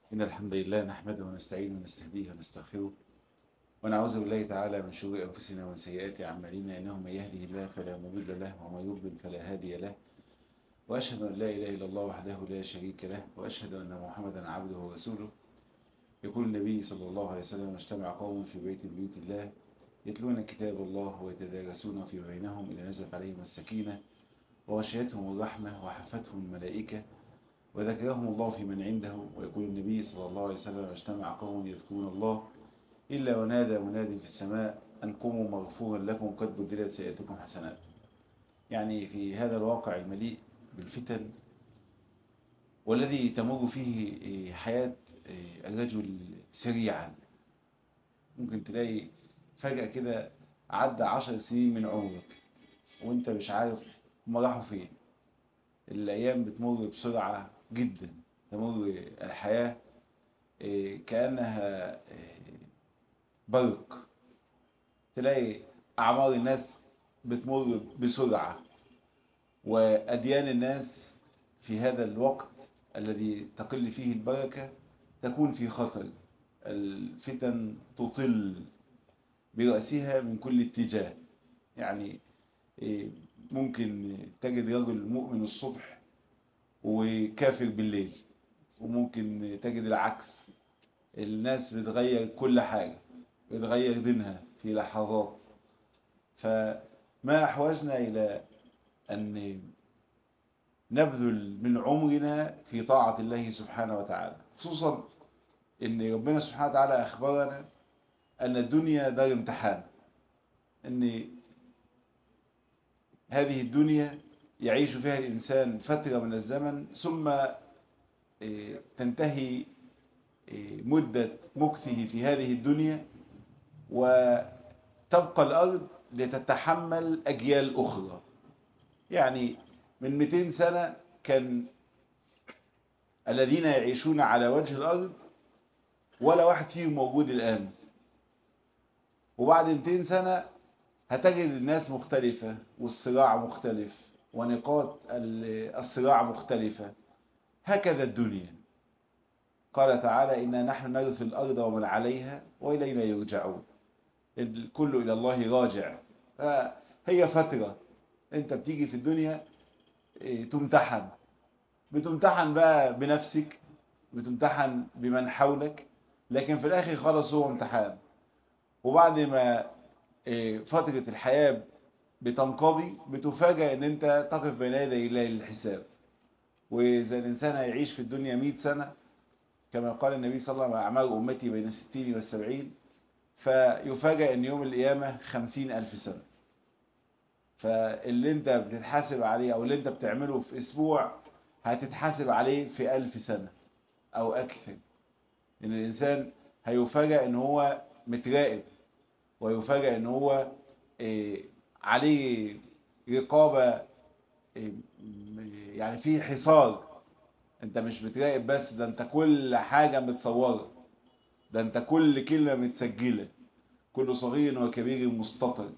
إن الحمد لله نحمده ونستعينه ونستهديه ونستغفره ونعوذ بالله تعالى من شرور أنفسنا ومن سيئات أعمالنا إنه من يهده الله فلا مضل له ومن يضلل فلا هادي له وأشهد أن لا إله إلا الله وحده لا شريك له وأشهد أن محمدا عبده ورسوله يقول النبي صلى الله عليه وسلم اجتمع قوم في بيت من بيوت الله يتلون كتاب الله ويتدارسون في بينهم إلى نزلت عليهم السكينة وغشيتهم الرحمة وحفتهم الملائكة وذكرهم الله في من عنده ويقول النبي صلى الله عليه وسلم اجتمع قوم يذكرون الله إلا ونادى مناد في السماء أن قوموا مغفورا لكم قد بدلت سيئتكم حسنات يعني في هذا الواقع المليء بالفتن والذي تمر فيه حياة الرجل سريعا ممكن تلاقي فجأة كده عدى عشر سنين من عمرك وانت مش عارف هما راحوا فين الأيام بتمر بسرعة جدا تمر الحياة كأنها برق تلاقي أعمار الناس بتمر بسرعة وأديان الناس في هذا الوقت الذي تقل فيه البركة تكون في خطر الفتن تطل برأسها من كل اتجاه يعني ممكن تجد رجل مؤمن الصبح وكافر بالليل وممكن تجد العكس الناس بتغير كل حاجة بتغير دينها في لحظات فما أحوجنا إلى أن نبذل من عمرنا في طاعة الله سبحانه وتعالى خصوصا أن ربنا سبحانه وتعالى أخبرنا أن الدنيا دار امتحان أن هذه الدنيا يعيش فيها الإنسان فترة من الزمن ثم تنتهي مدة مكثه في هذه الدنيا وتبقى الأرض لتتحمل أجيال أخرى يعني من 200 سنة كان الذين يعيشون على وجه الأرض ولا واحد فيهم موجود الآن وبعد 200 سنة هتجد الناس مختلفة والصراع مختلف ونقاط الصراع مختلفة هكذا الدنيا قال تعالى إنا نحن نرث الأرض ومن عليها وإلينا يرجعون الكل إلى الله راجع هي فترة أنت بتيجي في الدنيا تمتحن بتمتحن بقى بنفسك بتمتحن بمن حولك لكن في الآخر خلاص هو امتحان وبعد ما فترة الحياة بتنقضي بتفاجأ ان انت تقف بين يدي الله للحساب واذا الانسان هيعيش في الدنيا 100 سنة كما قال النبي صلى الله عليه وسلم اعمال امتي بين الستين والسبعين فيفاجأ ان يوم القيامة خمسين الف سنة فاللي انت بتتحاسب عليه او اللي انت بتعمله في اسبوع هتتحاسب عليه في الف سنة او اكثر ان الانسان هيفاجأ ان هو متراقب ويفاجأ ان هو عليه رقابة يعني في حصار انت مش بتراقب بس ده انت كل حاجة متصورة ده انت كل كلمة متسجلة كل صغير وكبير مستطر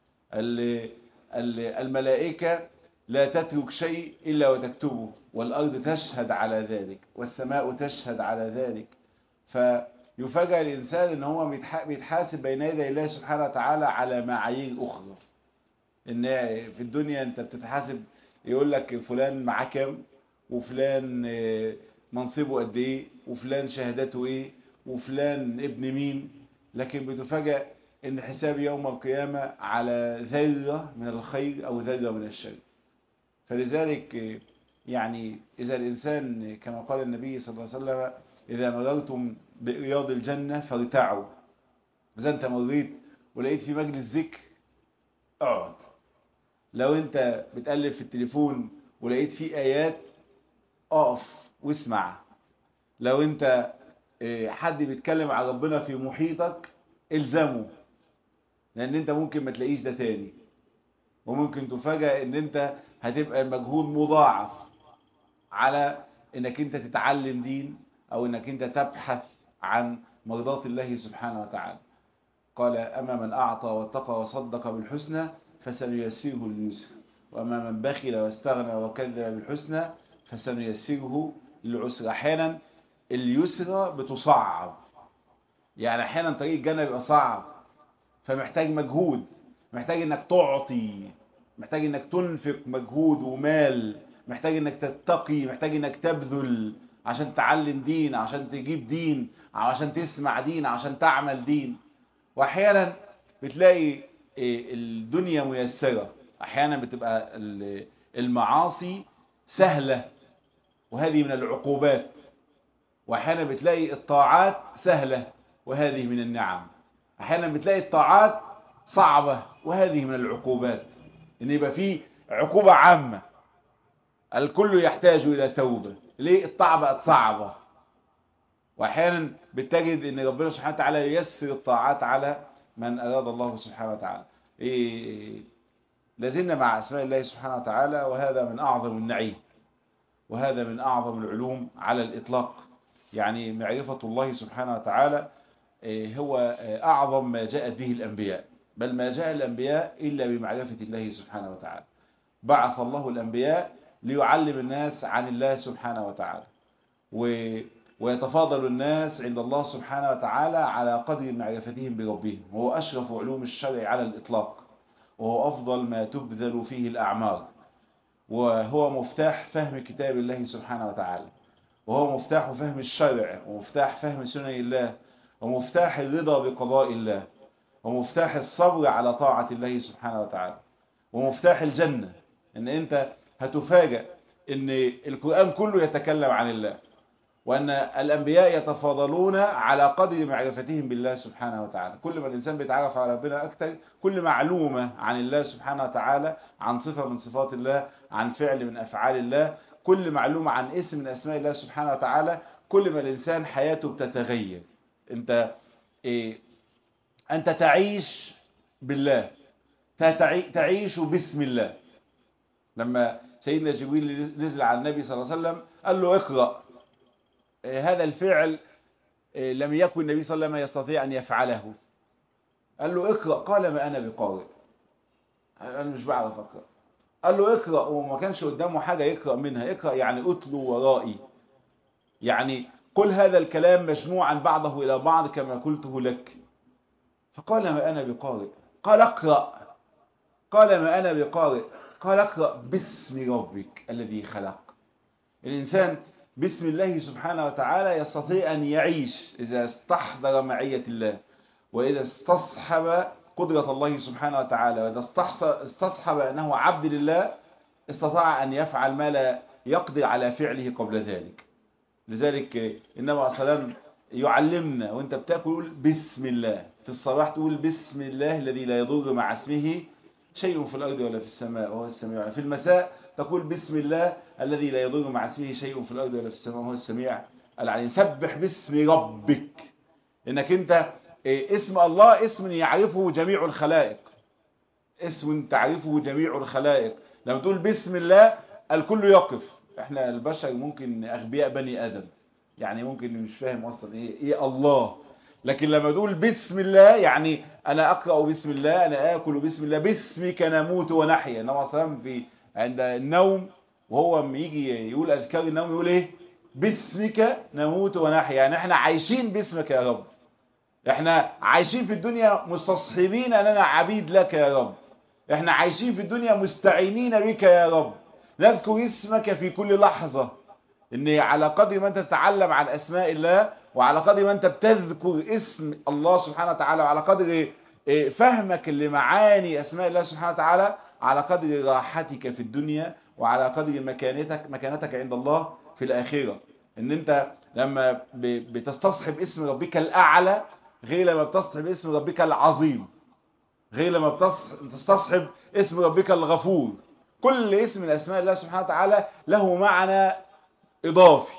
الملائكة لا تترك شيء إلا وتكتبه والأرض تشهد على ذلك والسماء تشهد على ذلك فيفاجأ الإنسان ان هو بيتحاسب بين يدي الله سبحانه وتعالى على معايير أخرى ان في الدنيا انت بتتحاسب يقول لك فلان معاه كام وفلان منصبه قد ايه وفلان شهادته ايه وفلان ابن مين لكن بتفاجأ ان حساب يوم القيامة على ذرة من الخير او ذرة من الشر فلذلك يعني اذا الانسان كما قال النبي صلى الله عليه وسلم اذا مررتم برياض الجنة فارتعوا اذا انت مريت ولقيت في مجلس ذكر اقعد لو انت بتقلب في التليفون ولقيت فيه ايات اقف واسمع لو انت حد بيتكلم عن ربنا في محيطك الزمه لان انت ممكن ما تلاقيش ده تاني وممكن تفاجأ ان انت هتبقى المجهود مضاعف على انك انت تتعلم دين او انك انت تبحث عن مرضات الله سبحانه وتعالى قال اما من اعطى واتقى وصدق بالحسنى فسنيسره لليسر وأما من بخل واستغنى وكذب بالحسنى فسنيسره للعسر أحيانا اليسرى بتصعب يعني احيانا طريق الجنة بيبقى صعب فمحتاج مجهود محتاج انك تعطي محتاج انك تنفق مجهود ومال محتاج انك تتقي محتاج انك تبذل عشان تعلم دين عشان تجيب دين عشان تسمع دين عشان تعمل دين واحيانا بتلاقي الدنيا ميسرة احيانا بتبقى المعاصي سهلة وهذه من العقوبات واحيانا بتلاقي الطاعات سهلة وهذه من النعم احيانا بتلاقي الطاعات صعبة وهذه من العقوبات ان يبقى في عقوبة عامة الكل يحتاج الى توبة ليه الطاعة بقت صعبة واحيانا بتجد ان ربنا سبحانه وتعالى ييسر الطاعات على من اراد الله سبحانه وتعالى إيه لازلنا مع اسماء الله سبحانه وتعالى وهذا من اعظم النعيم وهذا من اعظم العلوم على الاطلاق يعني معرفة الله سبحانه وتعالى هو أعظم ما جاءت به الأنبياء بل ما جاء الأنبياء إلا بمعرفة الله سبحانه وتعالى بعث الله الأنبياء ليعلم الناس عن الله سبحانه وتعالى و... ويتفاضل الناس عند الله سبحانه وتعالى على قدر معرفتهم بربهم وهو أشرف علوم الشرع على الإطلاق وهو أفضل ما تبذل فيه الأعمار وهو مفتاح فهم كتاب الله سبحانه وتعالى وهو مفتاح فهم الشرع ومفتاح فهم سنن الله ومفتاح الرضا بقضاء الله ومفتاح الصبر على طاعة الله سبحانه وتعالى ومفتاح الجنة ان انت هتفاجأ ان القرآن كله يتكلم عن الله وان الانبياء يتفاضلون على قدر معرفتهم بالله سبحانه وتعالى كل ما الانسان بيتعرف على ربنا اكتر كل معلومة عن الله سبحانه وتعالى عن صفة من صفات الله عن فعل من افعال الله كل معلومة عن اسم من اسماء الله سبحانه وتعالى كل ما الانسان حياته بتتغير انت إيه انت تعيش بالله تعيش باسم الله لما سيدنا جبريل نزل على النبي صلى الله عليه وسلم قال له اقرأ إيه هذا الفعل إيه لم يكن النبي صلى الله عليه وسلم يستطيع ان يفعله قال له اقرأ قال ما انا بقارئ انا مش بعرف اقرأ قال له اقرأ وما كانش قدامه حاجة يقرأ منها اقرأ يعني اتلو ورائي يعني قل هذا الكلام مجموعا بعضه إلى بعض كما قلته لك فقال ما أنا بقارئ قال اقرأ قال ما أنا بقارئ قال اقرأ باسم ربك الذي خلق الإنسان باسم الله سبحانه وتعالى يستطيع أن يعيش إذا استحضر معية الله وإذا استصحب قدرة الله سبحانه وتعالى وإذا استصحب أنه عبد لله استطاع أن يفعل ما لا يقدر على فعله قبل ذلك لذلك النبي عليه الصلاة يعلمنا وانت بتاكل بسم الله في الصباح تقول بسم الله الذي لا يضر مع اسمه شيء في الأرض ولا في السماء وهو السميع في المساء تقول بسم الله الذي لا يضر مع اسمه شيء في الأرض ولا في السماء وهو السميع العليم سبح باسم ربك انك انت اسم الله اسم يعرفه جميع الخلائق اسم تعرفه جميع الخلائق لما تقول بسم الله الكل يقف احنا البشر ممكن اغبياء بني ادم يعني ممكن مش فاهم اصلا ايه ايه الله لكن لما تقول بسم الله يعني انا اقرا بسم الله انا اكل بسم الله باسمك نموت ونحيا النبي صلى الله عليه وسلم في عند النوم وهو لما يجي يقول اذكار النوم يقول ايه باسمك نموت ونحيا يعني احنا عايشين باسمك يا رب احنا عايشين في الدنيا مستصحبين اننا عبيد لك يا رب احنا عايشين في الدنيا مستعينين بك يا رب نذكر اسمك في كل لحظة ان على قدر ما انت تتعلم عن اسماء الله وعلى قدر ما انت بتذكر اسم الله سبحانه وتعالى وعلى قدر فهمك لمعاني اسماء الله سبحانه وتعالى على قدر راحتك في الدنيا وعلى قدر مكانتك مكانتك عند الله في الآخرة ان انت لما بتستصحب اسم ربك الأعلى غير لما بتستصحب اسم ربك العظيم غير لما بتستصحب اسم ربك الغفور كل اسم من اسماء الله سبحانه وتعالى له معنى اضافي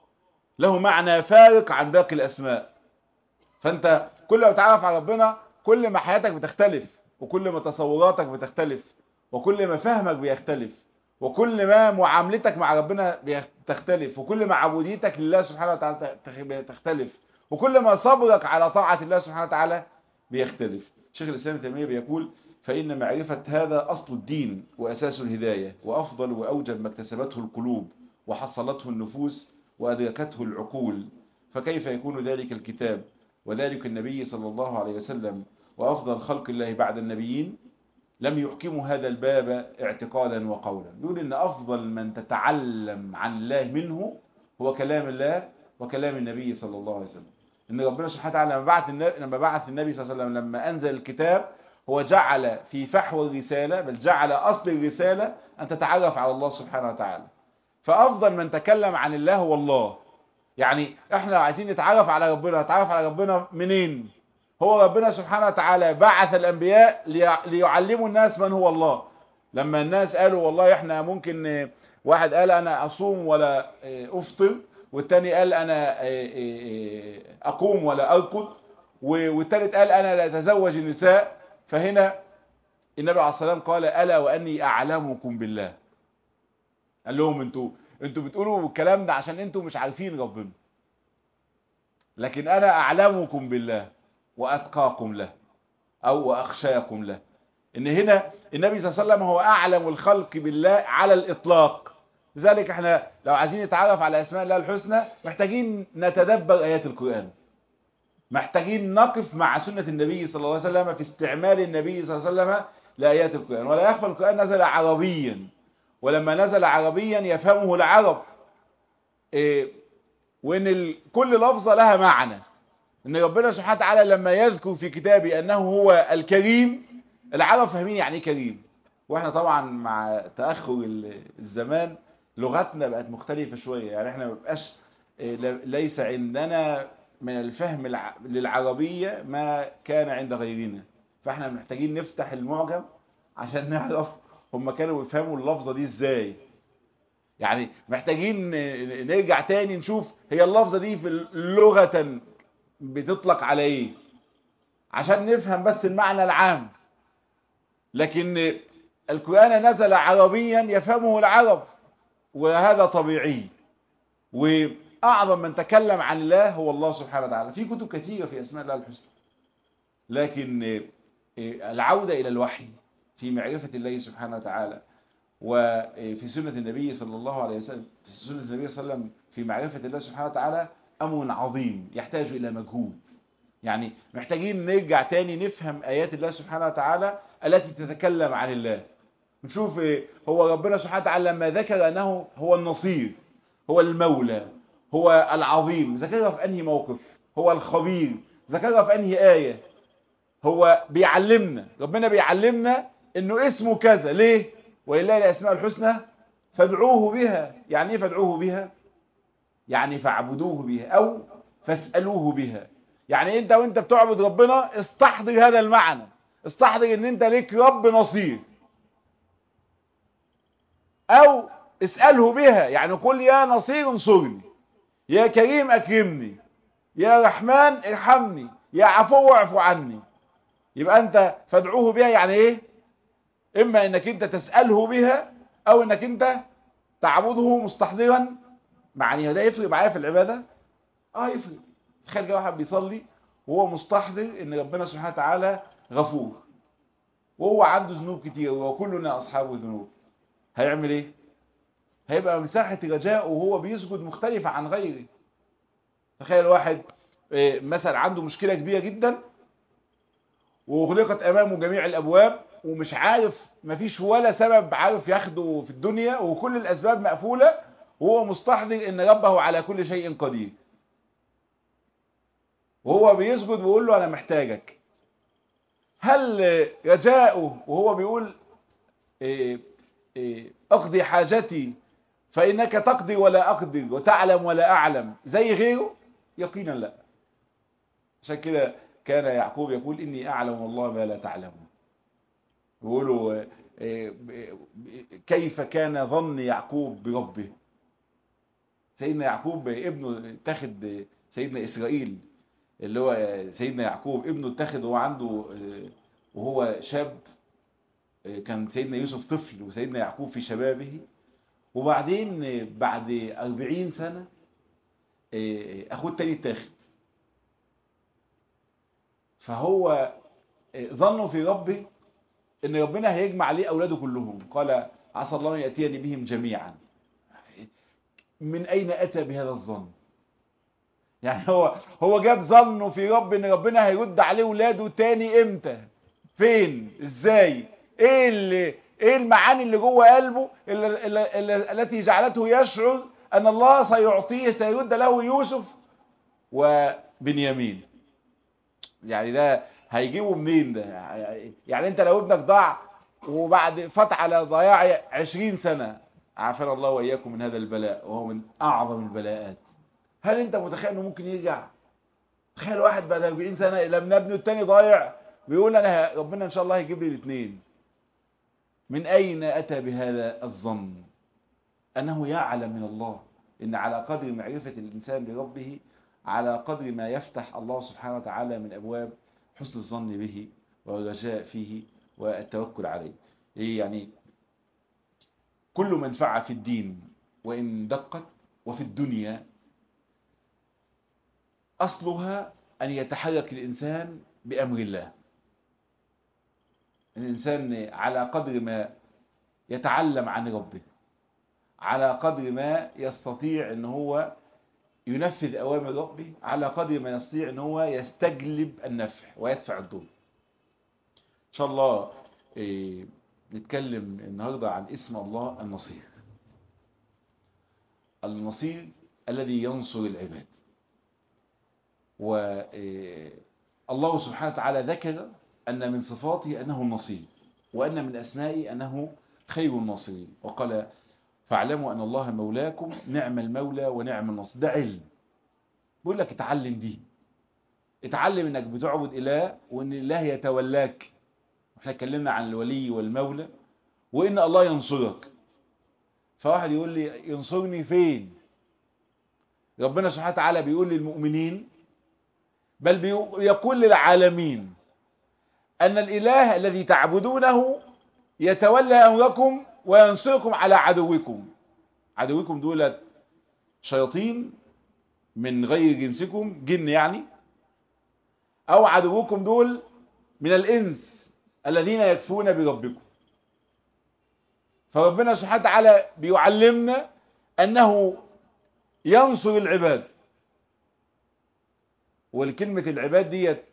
له معنى فارق عن باقي الاسماء فانت كل ما تعرف على ربنا كل ما حياتك بتختلف وكل ما تصوراتك بتختلف وكل ما فهمك بيختلف وكل ما معاملتك مع ربنا بتختلف وكل ما عبوديتك لله سبحانه وتعالى تختلف وكل ما صبرك على طاعة الله سبحانه وتعالى بيختلف شيخ الإسلام التيمية بيقول فإن معرفة هذا أصل الدين وأساس الهداية وأفضل وأوجب ما اكتسبته القلوب وحصلته النفوس وأدركته العقول فكيف يكون ذلك الكتاب وذلك النبي صلى الله عليه وسلم وأفضل خلق الله بعد النبيين لم يحكموا هذا الباب اعتقادا وقولا يقول إن أفضل من تتعلم عن الله منه هو كلام الله وكلام النبي صلى الله عليه وسلم إن ربنا سبحانه وتعالى لما بعث النبي, لما بعث النبي صلى الله عليه وسلم لما أنزل الكتاب هو جعل في فحوى الرسالة بل جعل أصل الرسالة أن تتعرف على الله سبحانه وتعالى فأفضل من تكلم عن الله هو الله يعني احنا عايزين نتعرف على ربنا نتعرف على ربنا منين هو ربنا سبحانه وتعالى بعث الأنبياء ليعلموا الناس من هو الله لما الناس قالوا والله احنا ممكن واحد قال انا اصوم ولا افطر والتاني قال انا اقوم ولا ارقد والتالت قال انا لا اتزوج النساء فهنا النبي عليه الصلاه والسلام قال الا واني اعلمكم بالله قال لهم انتوا انتوا بتقولوا الكلام ده عشان انتوا مش عارفين ربنا لكن انا اعلمكم بالله واتقاكم له او واخشاكم له ان هنا النبي صلى الله عليه وسلم هو اعلم الخلق بالله على الاطلاق لذلك احنا لو عايزين نتعرف على اسماء الله الحسنى محتاجين نتدبر ايات القران محتاجين نقف مع سنة النبي صلى الله عليه وسلم في استعمال النبي صلى الله عليه وسلم لآيات القرآن ولا يخفى القرآن نزل عربيا ولما نزل عربيا يفهمه العرب إيه وان ال... كل لفظة لها معنى ان ربنا سبحانه وتعالى لما يذكر في كتابه انه هو الكريم العرب فاهمين يعني ايه كريم واحنا طبعا مع تأخر الزمان لغتنا بقت مختلفة شوية يعني احنا ما بقاش ليس عندنا من الفهم للعربية ما كان عند غيرنا فاحنا محتاجين نفتح المعجم عشان نعرف هم كانوا يفهموا اللفظة دي ازاي يعني محتاجين نرجع تاني نشوف هي اللفظة دي في لغة بتطلق على ايه عشان نفهم بس المعنى العام لكن القرآن نزل عربيا يفهمه العرب وهذا طبيعي وأعظم من تكلم عن الله هو الله سبحانه وتعالى في كتب كثيرة في أسماء الله الحسنى لكن العودة إلى الوحي في معرفة الله سبحانه وتعالى وفي سنة النبي صلى الله عليه وسلم في سنة النبي صلى الله عليه وسلم في معرفة الله سبحانه وتعالى أمر عظيم يحتاج إلى مجهود يعني محتاجين نرجع تاني نفهم آيات الله سبحانه وتعالى التي تتكلم عن الله نشوف هو ربنا سبحانه وتعالى لما ذكر أنه هو النصير هو المولى هو العظيم ذكرها في أنهي موقف هو الخبير ذكرها في أنهي آية هو بيعلمنا ربنا بيعلمنا انه اسمه كذا ليه ولله الاسماء الحسنى فادعوه بها يعني ايه فادعوه بها يعني فاعبدوه بها او فاسألوه بها يعني انت وانت بتعبد ربنا استحضر هذا المعنى استحضر ان انت ليك رب نصير او اسأله بها يعني قل يا نصير انصرني يا كريم اكرمني يا رحمن ارحمني يا عفو اعفو عني يبقى انت فادعوه بها يعني ايه اما انك انت تسأله بها او انك انت تعبده مستحضرا معني ده يفرق معايا في العبادة اه يفرق تخيل واحد بيصلي وهو مستحضر ان ربنا سبحانه وتعالى غفور وهو عنده ذنوب كتير وكلنا اصحاب ذنوب هيعمل ايه هيبقى مساحة رجاء وهو بيسجد مختلفة عن غيره تخيل واحد مثلا عنده مشكلة كبيرة جدا وغلقت امامه جميع الابواب ومش عارف مفيش ولا سبب عارف ياخده في الدنيا وكل الاسباب مقفولة وهو مستحضر ان ربه على كل شيء قدير وهو بيسجد ويقول له انا محتاجك هل رجاؤه وهو بيقول إيه إيه اقضي حاجتي فانك تقضي ولا اقدر وتعلم ولا اعلم زي غيره يقينا لا عشان كده كان يعقوب يقول إني أعلم والله ما لا تعلمون يقولوا كيف كان ظن يعقوب بربه سيدنا يعقوب ابنه اتخذ سيدنا إسرائيل اللي هو سيدنا يعقوب ابنه اتخذ وهو عنده وهو شاب كان سيدنا يوسف طفل وسيدنا يعقوب في شبابه وبعدين بعد أربعين سنة أخوه التاني اتاخد فهو ظنوا في ربه ان ربنا هيجمع عليه اولاده كلهم قال عسى الله ان ياتيني بهم جميعا من اين اتى بهذا الظن يعني هو هو جاب ظنه في رب ان ربنا هيرد عليه ولاده تاني امتى فين ازاي ايه اللي ايه المعاني اللي جوه قلبه اللي اللي اللي التي جعلته يشعر ان الله سيعطيه سيرد له يوسف وبنيامين يعني ده هيجيبه منين ده يعني انت لو ابنك ضاع وبعد فات على ضياع عشرين سنة عافانا الله وإياكم من هذا البلاء وهو من أعظم البلاءات هل انت متخيل انه ممكن يرجع تخيل واحد بعد 40 سنة لما ابنه التاني ضايع بيقول انا ربنا ان شاء الله هيجيب لي الاثنين من اين اتى بهذا الظن انه يعلم من الله ان على قدر معرفة الانسان بربه على قدر ما يفتح الله سبحانه وتعالى من ابواب حسن الظن به والرجاء فيه والتوكل عليه ايه يعني كل منفعة في الدين وإن دقت وفي الدنيا أصلها أن يتحرك الإنسان بأمر الله الإنسان على قدر ما يتعلم عن ربه على قدر ما يستطيع أن هو ينفذ أوامر ربه على قدر ما يستطيع أن هو يستجلب النفع ويدفع الضر إن شاء الله إيه نتكلم النهاردة عن اسم الله النصير النصير الذي ينصر العباد والله سبحانه وتعالى ذكر أن من صفاته أنه النصير وأن من أسمائه أنه خير الناصرين وقال فاعلموا أن الله مولاكم نعم المولى ونعم النصر ده علم بيقول لك اتعلم دي اتعلم انك بتعبد اله وان الله يتولاك احنا اتكلمنا عن الولي والمولى وان الله ينصرك فواحد يقول لي ينصرني فين ربنا سبحانه وتعالى بيقول للمؤمنين بل يقول للعالمين ان الاله الذي تعبدونه يتولى امركم وينصركم على عدوكم عدوكم دولت شياطين من غير جنسكم جن يعني او عدوكم دول من الانس الذين يكفون بربكم فربنا سبحانه وتعالى بيعلمنا انه ينصر العباد والكلمة العباد ديت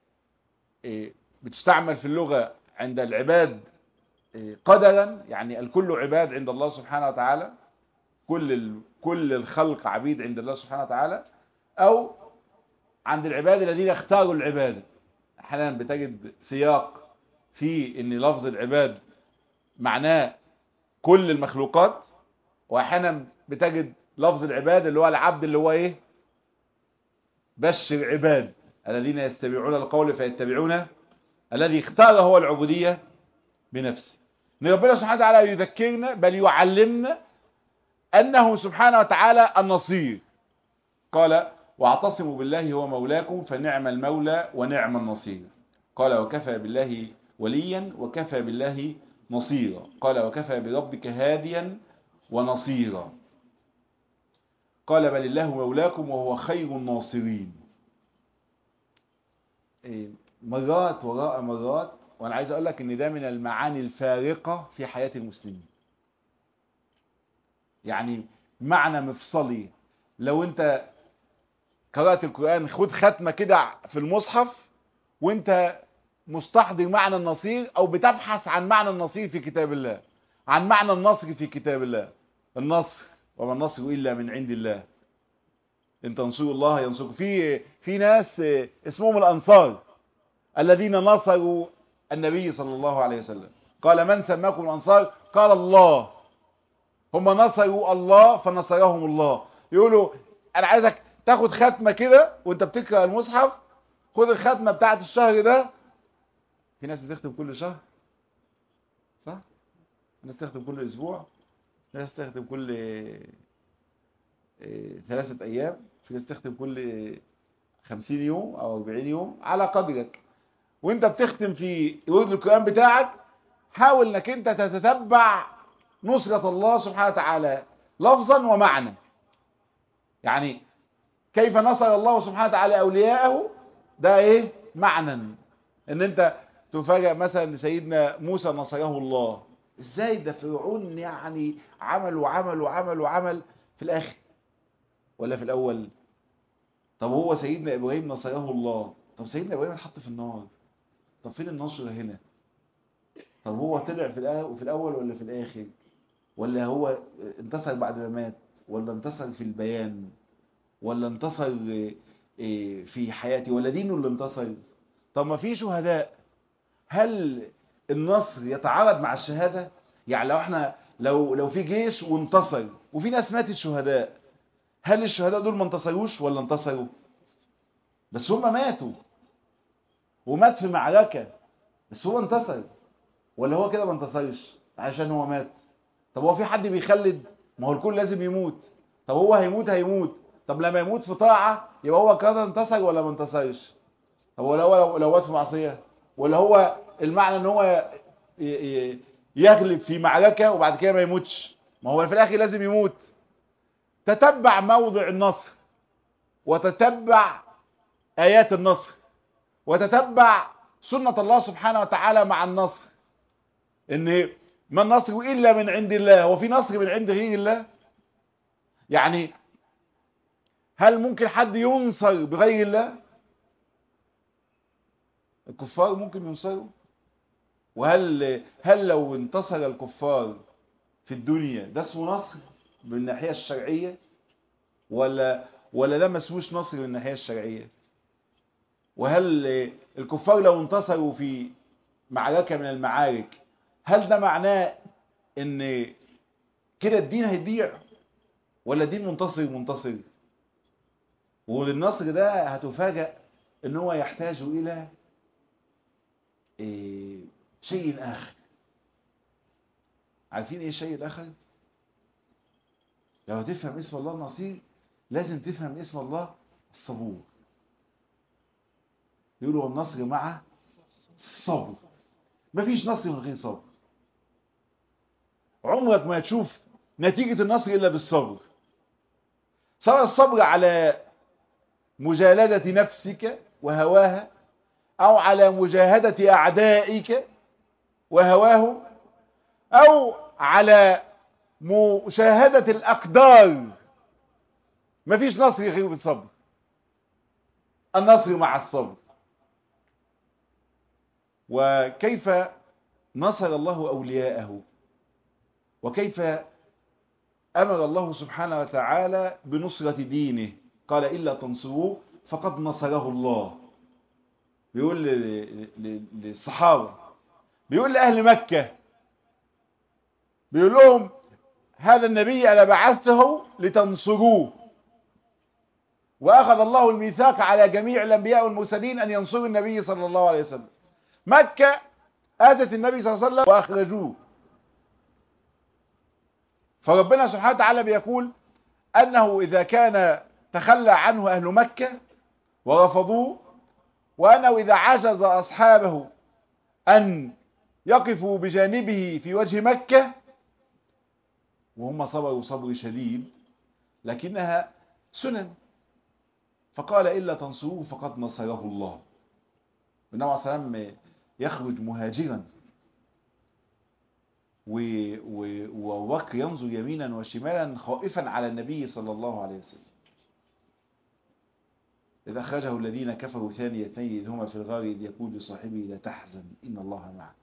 بتستعمل في اللغة عند العباد قدرا يعني الكل عباد عند الله سبحانه وتعالى كل كل الخلق عبيد عند الله سبحانه وتعالى او عند العباد الذين اختاروا العبادة احيانا بتجد سياق في ان لفظ العباد معناه كل المخلوقات واحيانا بتجد لفظ العباد اللي هو العبد اللي هو ايه بشر عباد الذين يستمعون القول فيتبعون الذي اختار هو العبودية بنفسه ان ربنا سبحانه وتعالى يذكرنا بل يعلمنا انه سبحانه وتعالى النصير قال واعتصموا بالله هو مولاكم فنعم المولى ونعم النصير قال وكفى بالله وليا وكفى بالله نصيرا قال وكفى بربك هاديا ونصيرا قال بل الله مولاكم وهو خير الناصرين مرات وراء مرات وانا عايز اقول لك ان ده من المعاني الفارقة في حياة المسلمين يعني معنى مفصلي لو انت قرأت القرآن خد ختمة كده في المصحف وانت مستحضر معنى النصير او بتبحث عن معنى النصير في كتاب الله عن معنى النصر في كتاب الله النصر وما النصر الا من عند الله ان تنصروا الله ينصركم في في ناس اسمهم الانصار الذين نصروا النبي صلى الله عليه وسلم قال من سماكم الانصار قال الله هم نصروا الله فنصرهم الله يقولوا انا عايزك تاخد ختمه كده وانت بتقرا المصحف خد الختمه بتاعه الشهر ده في ناس بتختم كل شهر صح في ناس تختم كل اسبوع في ناس تختم كل ثلاثة ايام في ناس تختم كل خمسين يوم او اربعين يوم على قدرك وانت بتختم في ورد القرآن بتاعك حاول انك انت تتتبع نصرة الله سبحانه وتعالى لفظا ومعنى يعني كيف نصر الله سبحانه وتعالى اولياءه ده ايه معنى ان انت تفاجأ مثلا سيدنا موسى نصره الله ازاي ده فرعون يعني عمل وعمل وعمل وعمل في الاخر ولا في الاول طب هو سيدنا ابراهيم نصره الله طب سيدنا ابراهيم اتحط في النار طب فين النصر هنا طب هو طلع في الأول وفي الاول ولا في الاخر ولا هو انتصر بعد ما مات ولا انتصر في البيان ولا انتصر في حياتي ولا دينه اللي انتصر طب ما في شهداء هل النصر يتعارض مع الشهادة يعني لو احنا لو لو في جيش وانتصر وفي ناس ماتت شهداء هل الشهداء دول ما انتصروش ولا انتصروا بس هم ماتوا ومات في معركة بس هو انتصر ولا هو كده ما انتصرش عشان هو مات طب هو في حد بيخلد ما هو الكل لازم يموت طب هو هيموت هيموت طب لما يموت في طاعة يبقى هو كده انتصر ولا ما انتصرش طب هو لو لو مات في معصية ولا هو المعنى ان هو يغلب في معركة وبعد كده ما يموتش ما هو في الاخر لازم يموت تتبع موضع النصر وتتبع ايات النصر وتتبع سنة الله سبحانه وتعالى مع النصر ان ما النصر الا من عند الله هو في نصر من عند غير الله يعني هل ممكن حد ينصر بغير الله الكفار ممكن ينصروا وهل هل لو انتصر الكفار في الدنيا ده اسمه نصر من الناحية الشرعية ولا ولا ده ما اسموش نصر من الناحية الشرعية وهل الكفار لو انتصروا في معركة من المعارك هل ده معناه ان كده الدين هيضيع ولا الدين منتصر منتصر وللنصر ده هتفاجأ ان هو يحتاج الى إيه شيء اخر عارفين ايه الشيء الاخر لو تفهم اسم الله النصير لازم تفهم اسم الله الصبور يقولوا النصر مع الصبر مفيش نصر من غير صبر عمرك ما تشوف نتيجة النصر إلا بالصبر سواء الصبر على مجالدة نفسك وهواها أو على مجاهدة أعدائك وهواهم أو على مشاهدة الأقدار مفيش نصر غير بالصبر النصر مع الصبر وكيف نصر الله أولياءه وكيف أمر الله سبحانه وتعالى بنصرة دينه قال إلا تنصروه فقد نصره الله بيقول للصحابة بيقول لأهل مكة بيقول لهم هذا النبي أنا بعثته لتنصروه وأخذ الله الميثاق على جميع الأنبياء والمرسلين أن ينصروا النبي صلى الله عليه وسلم مكة آتت النبي صلى الله عليه وسلم وأخرجوه فربنا سبحانه وتعالى بيقول أنه إذا كان تخلى عنه أهل مكة ورفضوه وأنه إذا عجز أصحابه أن يقفوا بجانبه في وجه مكة وهم صبروا صبر شديد لكنها سنن فقال إلا تنصروه فقد نصره الله النبي عليه السلام يخرج مهاجرا وبكر ينظر يمينا وشمالا خائفا على النبي صلى الله عليه وسلم إذا أخرجه الذين كفروا ثاني اثنين إذ هما في الغار إذ يقول لصاحبه لا تحزن إن الله معه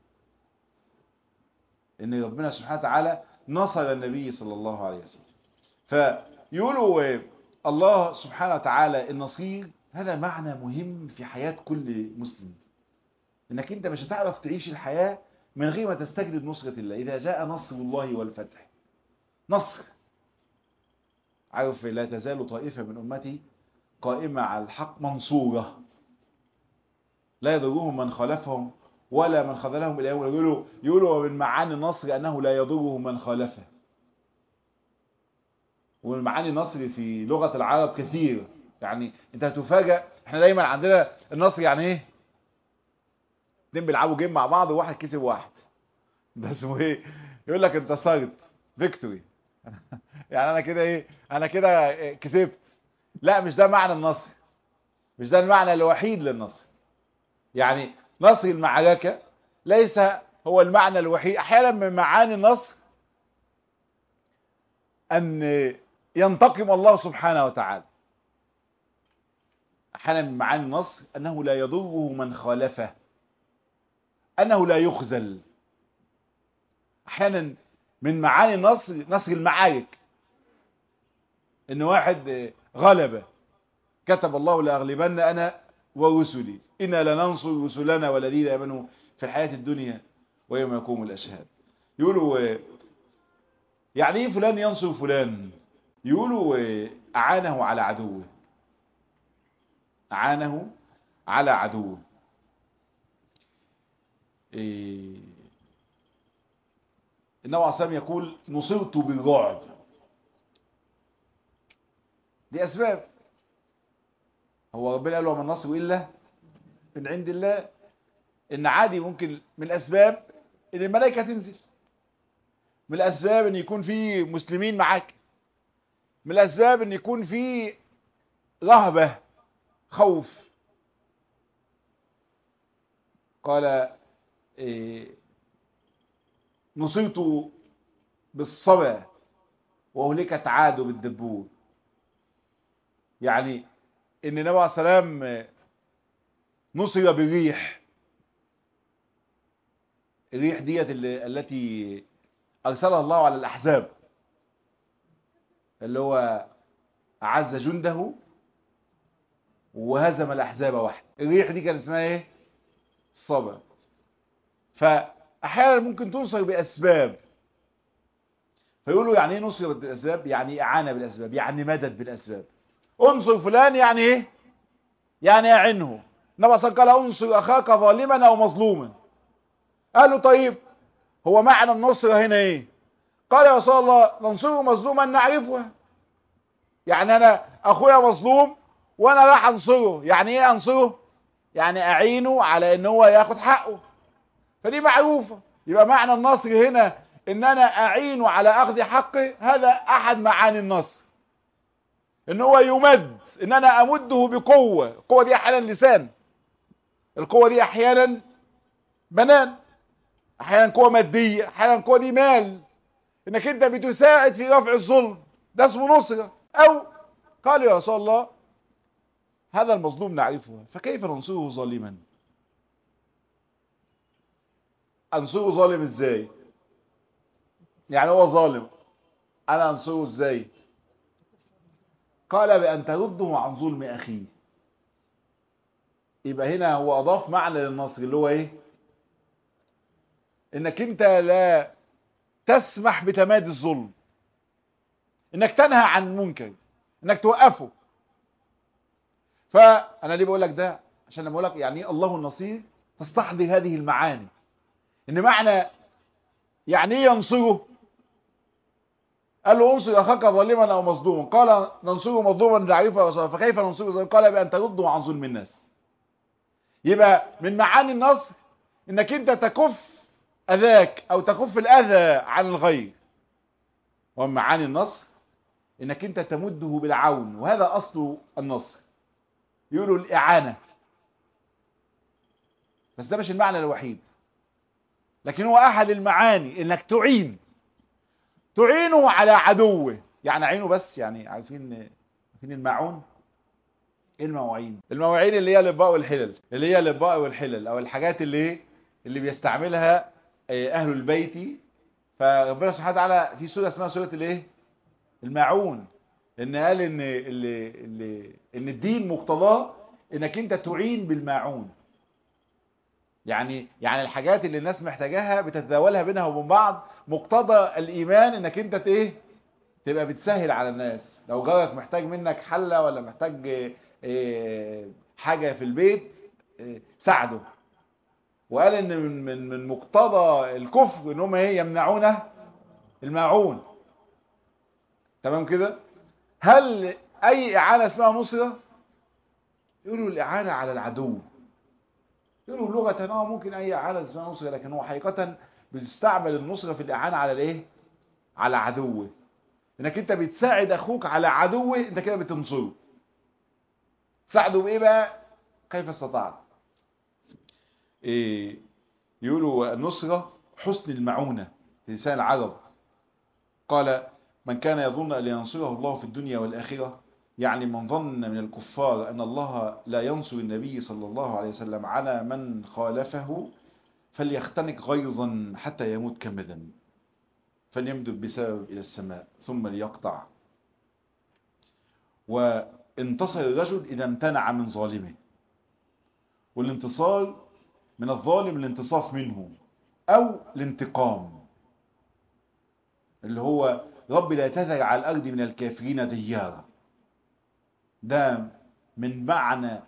إن ربنا سبحانه وتعالى نصر النبي صلى الله عليه وسلم فيقولوا الله سبحانه وتعالى النصير هذا معنى مهم في حياة كل مسلم انك انت مش هتعرف تعيش الحياة من غير ما تستجلب نصرة الله اذا جاء نصر الله والفتح نصر عارف لا تزال طائفة من امتي قائمة على الحق منصورة لا يضرهم من خالفهم ولا من خذلهم الى يوم يقولوا يقولوا من معاني النصر انه لا يضره من خالفه ومن معاني النصر في لغة العرب كثير يعني انت هتفاجئ احنا دايما عندنا النصر يعني ايه اتنين بيلعبوا جيم مع بعض وواحد كسب واحد ده اسمه ايه يقول لك انتصرت فيكتوري يعني انا كده ايه انا كده كسبت لا مش ده معنى النصر مش ده المعنى الوحيد للنصر يعني نصر المعركة ليس هو المعنى الوحيد احيانا من معاني النصر ان ينتقم الله سبحانه وتعالى احيانا من معاني النصر انه لا يضره من خالفه انه لا يخذل احيانا من معاني النصر نصر المعارك ان واحد غلب كتب الله لاغلبن انا ورسلي انا لننصر رسلنا والذين امنوا في الحياه الدنيا ويوم يقوم الاشهاد يقولوا يعني ايه فلان ينصر فلان يقولوا اعانه على عدوه اعانه على عدوه إيه النبي عليه الصلاه يقول نصرت بالرعب دي اسباب هو ربنا قال وما النصر الا من عند الله ان عادي ممكن من الاسباب ان الملائكه تنزل من الاسباب ان يكون في مسلمين معاك من الاسباب ان يكون في رهبه خوف قال إيه نصرت بالصبا واهلكت عاد بالدبور يعني ان النبي عليه السلام نصر بالريح الريح ديت التي ارسلها الله على الاحزاب اللي هو اعز جنده وهزم الاحزاب واحد الريح دي كان اسمها ايه الصبا فاحيانا ممكن تنصر باسباب فيقولوا يعني ايه نصر بالاسباب يعني اعانه بالاسباب يعني مدد بالاسباب انصر فلان يعني ايه يعني اعنه انما قال انصر اخاك ظالما او مظلوما قالوا طيب هو معنى النصر هنا ايه قال يا رسول الله ننصره مظلوما نعرفها يعني انا اخويا مظلوم وانا راح انصره يعني ايه انصره يعني اعينه على ان هو ياخد حقه فدي معروفه يبقى معنى النصر هنا ان انا اعينه على اخذ حقه هذا احد معاني النصر ان هو يمد ان انا امده بقوه القوه دي احيانا لسان القوه دي احيانا بنان احيانا قوه ماديه احيانا قوه دي مال انك انت بتساعد في رفع الظلم ده اسمه نصره او قال يا رسول الله هذا المظلوم نعرفه فكيف ننصره ظالما انصره ظالم ازاي يعني هو ظالم انا انصره ازاي قال بأن ترده عن ظلم أخيه يبقى هنا هو أضاف معنى للنصر اللي هو إيه إنك أنت لا تسمح بتمادي الظلم إنك تنهى عن منكر إنك توقفه فأنا ليه بقول لك ده عشان لما أقول لك يعني إيه الله النصير تستحضر هذه المعاني إن معنى يعني إيه ينصره قال له انصر اخاك ظالما او مظلوما قال ننصره مظلوما نعرفه فكيف ننصره ظالما قال بان ترده عن ظلم الناس يبقى من معاني النصر انك انت تكف اذاك او تكف الاذى عن الغير ومن معاني النصر انك انت تمده بالعون وهذا اصل النصر يقولوا الاعانه بس ده مش المعنى الوحيد لكن هو احد المعاني انك تعين تعينه على عدوه يعني عينه بس يعني عارفين عارفين الماعون ايه المواعين المواعين اللي هي الاطباق والحلل اللي هي الاطباق والحلل او الحاجات اللي اللي بيستعملها اهل البيت فربنا سبحانه وتعالى في سوره اسمها سوره الايه الماعون ان قال ان اللي اللي ان الدين مقتضاه انك انت تعين بالماعون يعني يعني الحاجات اللي الناس محتاجاها بتتداولها بينها وبين بعض مقتضى الايمان انك انت ايه تبقى بتسهل على الناس لو جارك محتاج منك حله ولا محتاج إيه حاجه في البيت إيه ساعده وقال ان من من من مقتضى الكفر ان هم ايه يمنعون الماعون تمام كده هل اي اعانه اسمها نصره يقولوا الاعانه على العدو يقولوا لغة اه ممكن اي اعانة اسمها نصرة لكن هو حقيقة بتستعمل النصرة في الاعانة على الايه على عدوه انك انت بتساعد اخوك على عدوه انت كده بتنصره تساعده بايه بقى كيف استطعت إيه يقولوا النصرة حسن المعونة في لسان العرب قال من كان يظن أن ينصره الله في الدنيا والآخرة يعني من ظن من الكفار أن الله لا ينصر النبي صلى الله عليه وسلم على من خالفه فليختنق غيظا حتى يموت كمدا فليمدد بسبب إلى السماء ثم ليقطع وانتصر الرجل إذا امتنع من ظالمه والانتصار من الظالم الانتصاف منه أو الانتقام اللي هو رب لا تذر على الأرض من الكافرين ديارا ده من معنى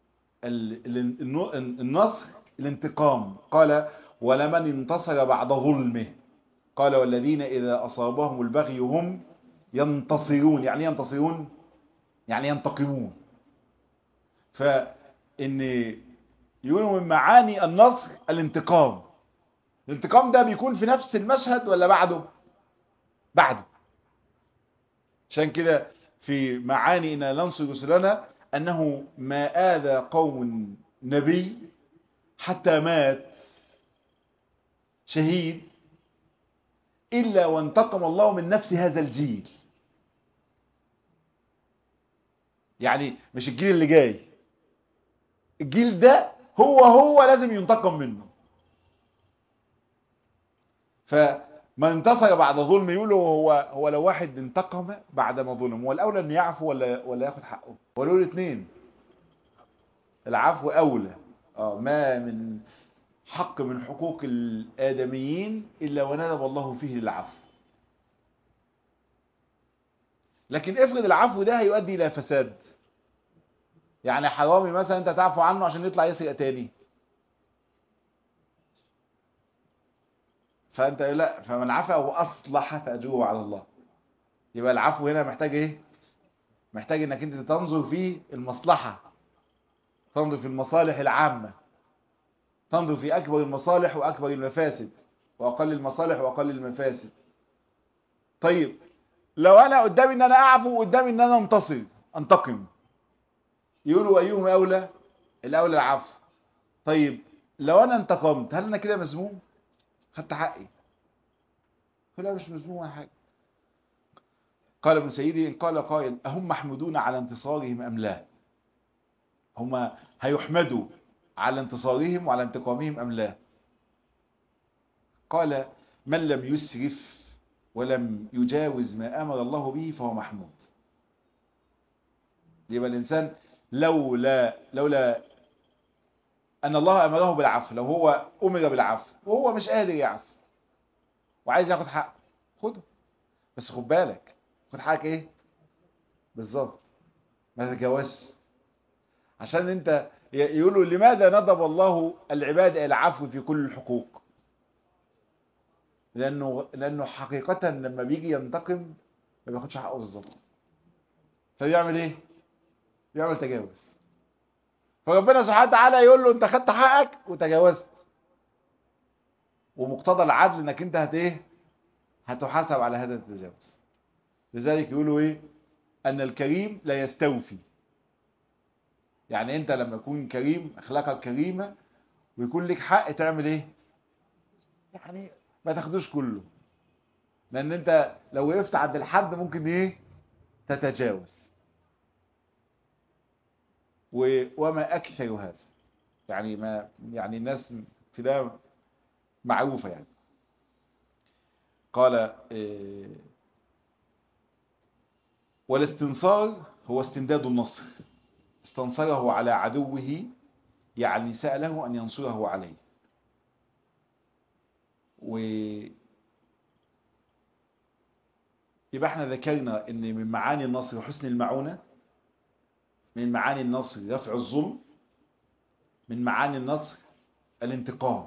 النصر الانتقام قال ولمن انتصر بعد ظلمه قال والذين إذا أصابهم البغي هم ينتصرون يعني ينتصرون يعني ينتقمون فإن يقولوا من معاني النصر الانتقام الانتقام ده بيكون في نفس المشهد ولا بعده بعده عشان كده في معاني إن ننصر رسلنا أنه ما آذى قوم نبي حتى مات شهيد إلا وانتقم الله من نفس هذا الجيل يعني مش الجيل اللي جاي الجيل ده هو هو لازم ينتقم منه فمن انتصر بعد ظلم يقولوا هو هو لو واحد انتقم بعد ما ظلم هو الاولى انه يعفو ولا ولا ياخد حقه ولو الاثنين العفو اولى اه ما من حق من حقوق الادميين الا وندب الله فيه للعفو لكن افرض العفو ده هيؤدي الى فساد يعني حرامي مثلا انت تعفو عنه عشان يطلع يسرق تاني فانت لا فمن عفا واصلح فاجره على الله يبقى العفو هنا محتاج ايه محتاج انك انت تنظر في المصلحة تنظر في المصالح العامة تنظر في اكبر المصالح واكبر المفاسد واقل المصالح واقل المفاسد طيب لو انا قدامي ان انا اعفو وقدامي ان انا انتصر انتقم يقولوا ايهم اولى الاولى العفو طيب لو انا انتقمت هل انا كده مذموم خدت حقي لا مش مذموم ولا حاجه قال ابن سيدي ان قال قائل اهم محمودون على انتصارهم ام لا هم هيحمدوا على انتصارهم وعلى انتقامهم ام لا قال من لم يسرف ولم يجاوز ما امر الله به فهو محمود يبقى الانسان لولا لولا ان الله امره بالعفو لو هو امر بالعفو وهو مش قادر يعفو وعايز ياخد حقه خده بس خد بالك خد حقك ايه بالظبط ما تتجاوزش عشان انت يقولوا لماذا ندب الله العباد الى العفو في كل الحقوق لانه لانه حقيقه لما بيجي ينتقم ما بياخدش حقه بالظبط فبيعمل ايه بيعمل تجاوز فربنا سبحانه وتعالى يقول له انت خدت حقك وتجاوزت ومقتضى العدل انك انت هت ايه هتحاسب على هذا التجاوز لذلك يقولوا ايه ان الكريم لا يستوفي يعني انت لما تكون كريم اخلاقك كريمة ويكون لك حق تعمل ايه يعني ما تاخدوش كله لان انت لو وقفت عند الحد ممكن ايه تتجاوز وما اكثر هذا يعني ما يعني الناس في ده معروفة يعني قال إيه والاستنصار هو استمداد النصر استنصره على عدوه يعني سأله أن ينصره عليه و يبقى احنا ذكرنا ان من معاني النصر حسن المعونة من معاني النصر رفع الظلم من معاني النصر الانتقام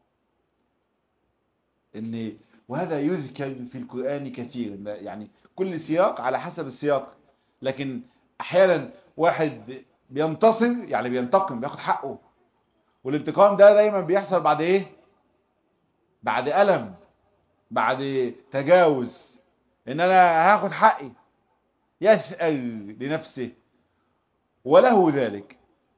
ان وهذا يذكر في القرآن كثير يعني كل سياق على حسب السياق لكن احيانا واحد بينتصر يعني بينتقم بياخد حقه والانتقام ده دايما بيحصل بعد ايه بعد ألم بعد تجاوز ان انا هاخد حقي يسأل لنفسه وله ذلك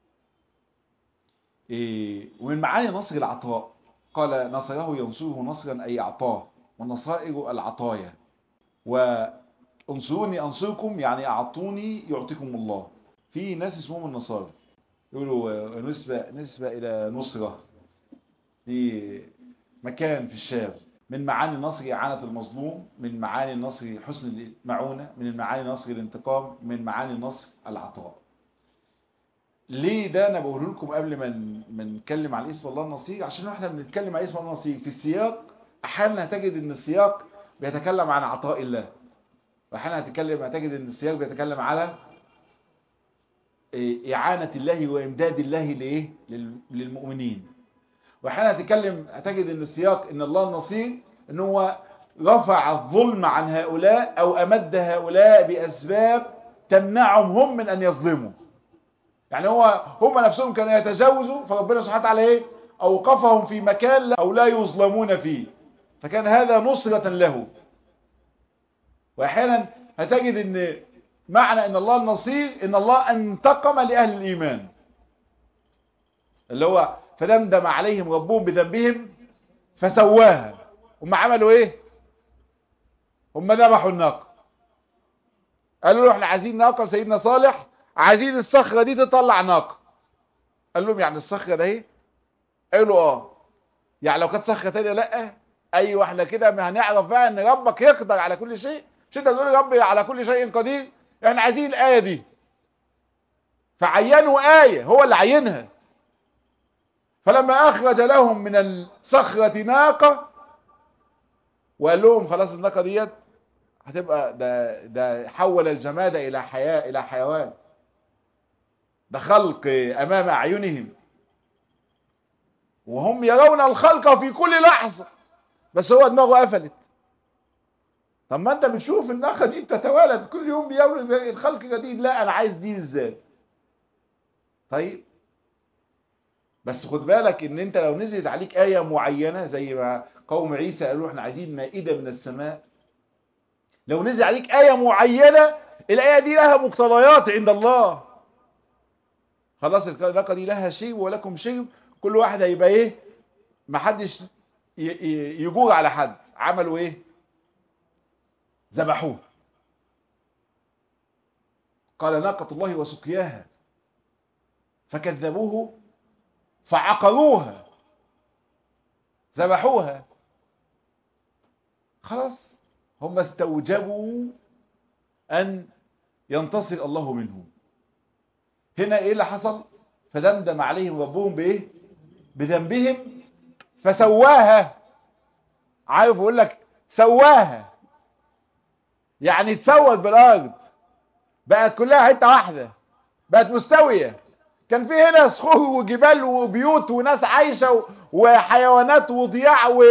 إيه ومن معاني نصر العطاء قال نصره ينصره نصرا أي أعطاه والنصائر العطايا و انصروني انصركم يعني اعطوني يعطيكم الله في ناس اسمهم النصارى يقولوا نسبة نسبة الى نصرة في مكان في الشام من معاني النصر إعانة المظلوم من معاني النصر حسن المعونة من معاني النصر الانتقام من معاني النصر العطاء ليه ده انا بقول لكم قبل ما ما نتكلم عن اسم الله النصير عشان احنا بنتكلم عن اسم الله النصير في السياق احيانا هتجد ان السياق بيتكلم عن عطاء الله واحيانا هتتكلم هتجد ان السياق بيتكلم على إعانة الله وإمداد الله لإيه للمؤمنين واحيانا هتتكلم هتجد ان السياق ان الله النصير ان هو رفع الظلم عن هؤلاء او امد هؤلاء باسباب تمنعهم هم من ان يظلموا يعني هو هم نفسهم كانوا يتجاوزوا فربنا سبحانه وتعالى ايه اوقفهم في مكان او لا يظلمون فيه فكان هذا نصرة له واحيانا هتجد ان معنى ان الله النصير ان الله انتقم لاهل الايمان اللي هو فدمدم عليهم ربهم بذنبهم فسواها هم عملوا ايه هم ذبحوا الناقه قالوا له احنا عايزين ناقه سيدنا صالح عايزين الصخره دي تطلع ناقه قال لهم يعني الصخره ده ايه قالوا اه يعني لو كانت صخره ثانيه لا ايوه احنا كده هنعرف بقى ان ربك يقدر على كل شيء مش انت تقول ربي على كل شيء قدير احنا عايزين الايه دي فعينوا ايه هو اللي عينها فلما اخرج لهم من الصخرة ناقة وقال لهم خلاص الناقة ديت هتبقى ده ده حول الجماد الى حياة الى حيوان ده خلق امام اعينهم وهم يرون الخلق في كل لحظة بس هو دماغه قفلت طب ما انت بتشوف الناقة دي بتتوالد كل يوم بيولد الخلق جديد لا انا عايز دي ازاي طيب بس خد بالك ان انت لو نزلت عليك آية معينة زي ما قوم عيسى قالوا احنا عايزين مائدة من السماء لو نزل عليك آية معينة الآية دي لها مقتضيات عند الله خلاص الناقة دي لها شيء ولكم شيء كل واحد هيبقى ايه محدش يجور على حد عملوا ايه ذبحوه قال ناقة الله وسقياها فكذبوه فعقروها ذبحوها خلاص هم استوجبوا أن ينتصر الله منهم هنا إيه اللي حصل فدمدم عليهم ربهم بإيه بذنبهم فسواها عارف يقول لك سواها يعني تسوت بالأرض بقت كلها حتة واحدة بقت مستوية كان في هنا صخور وجبال وبيوت وناس عايشة وحيوانات وضياع و...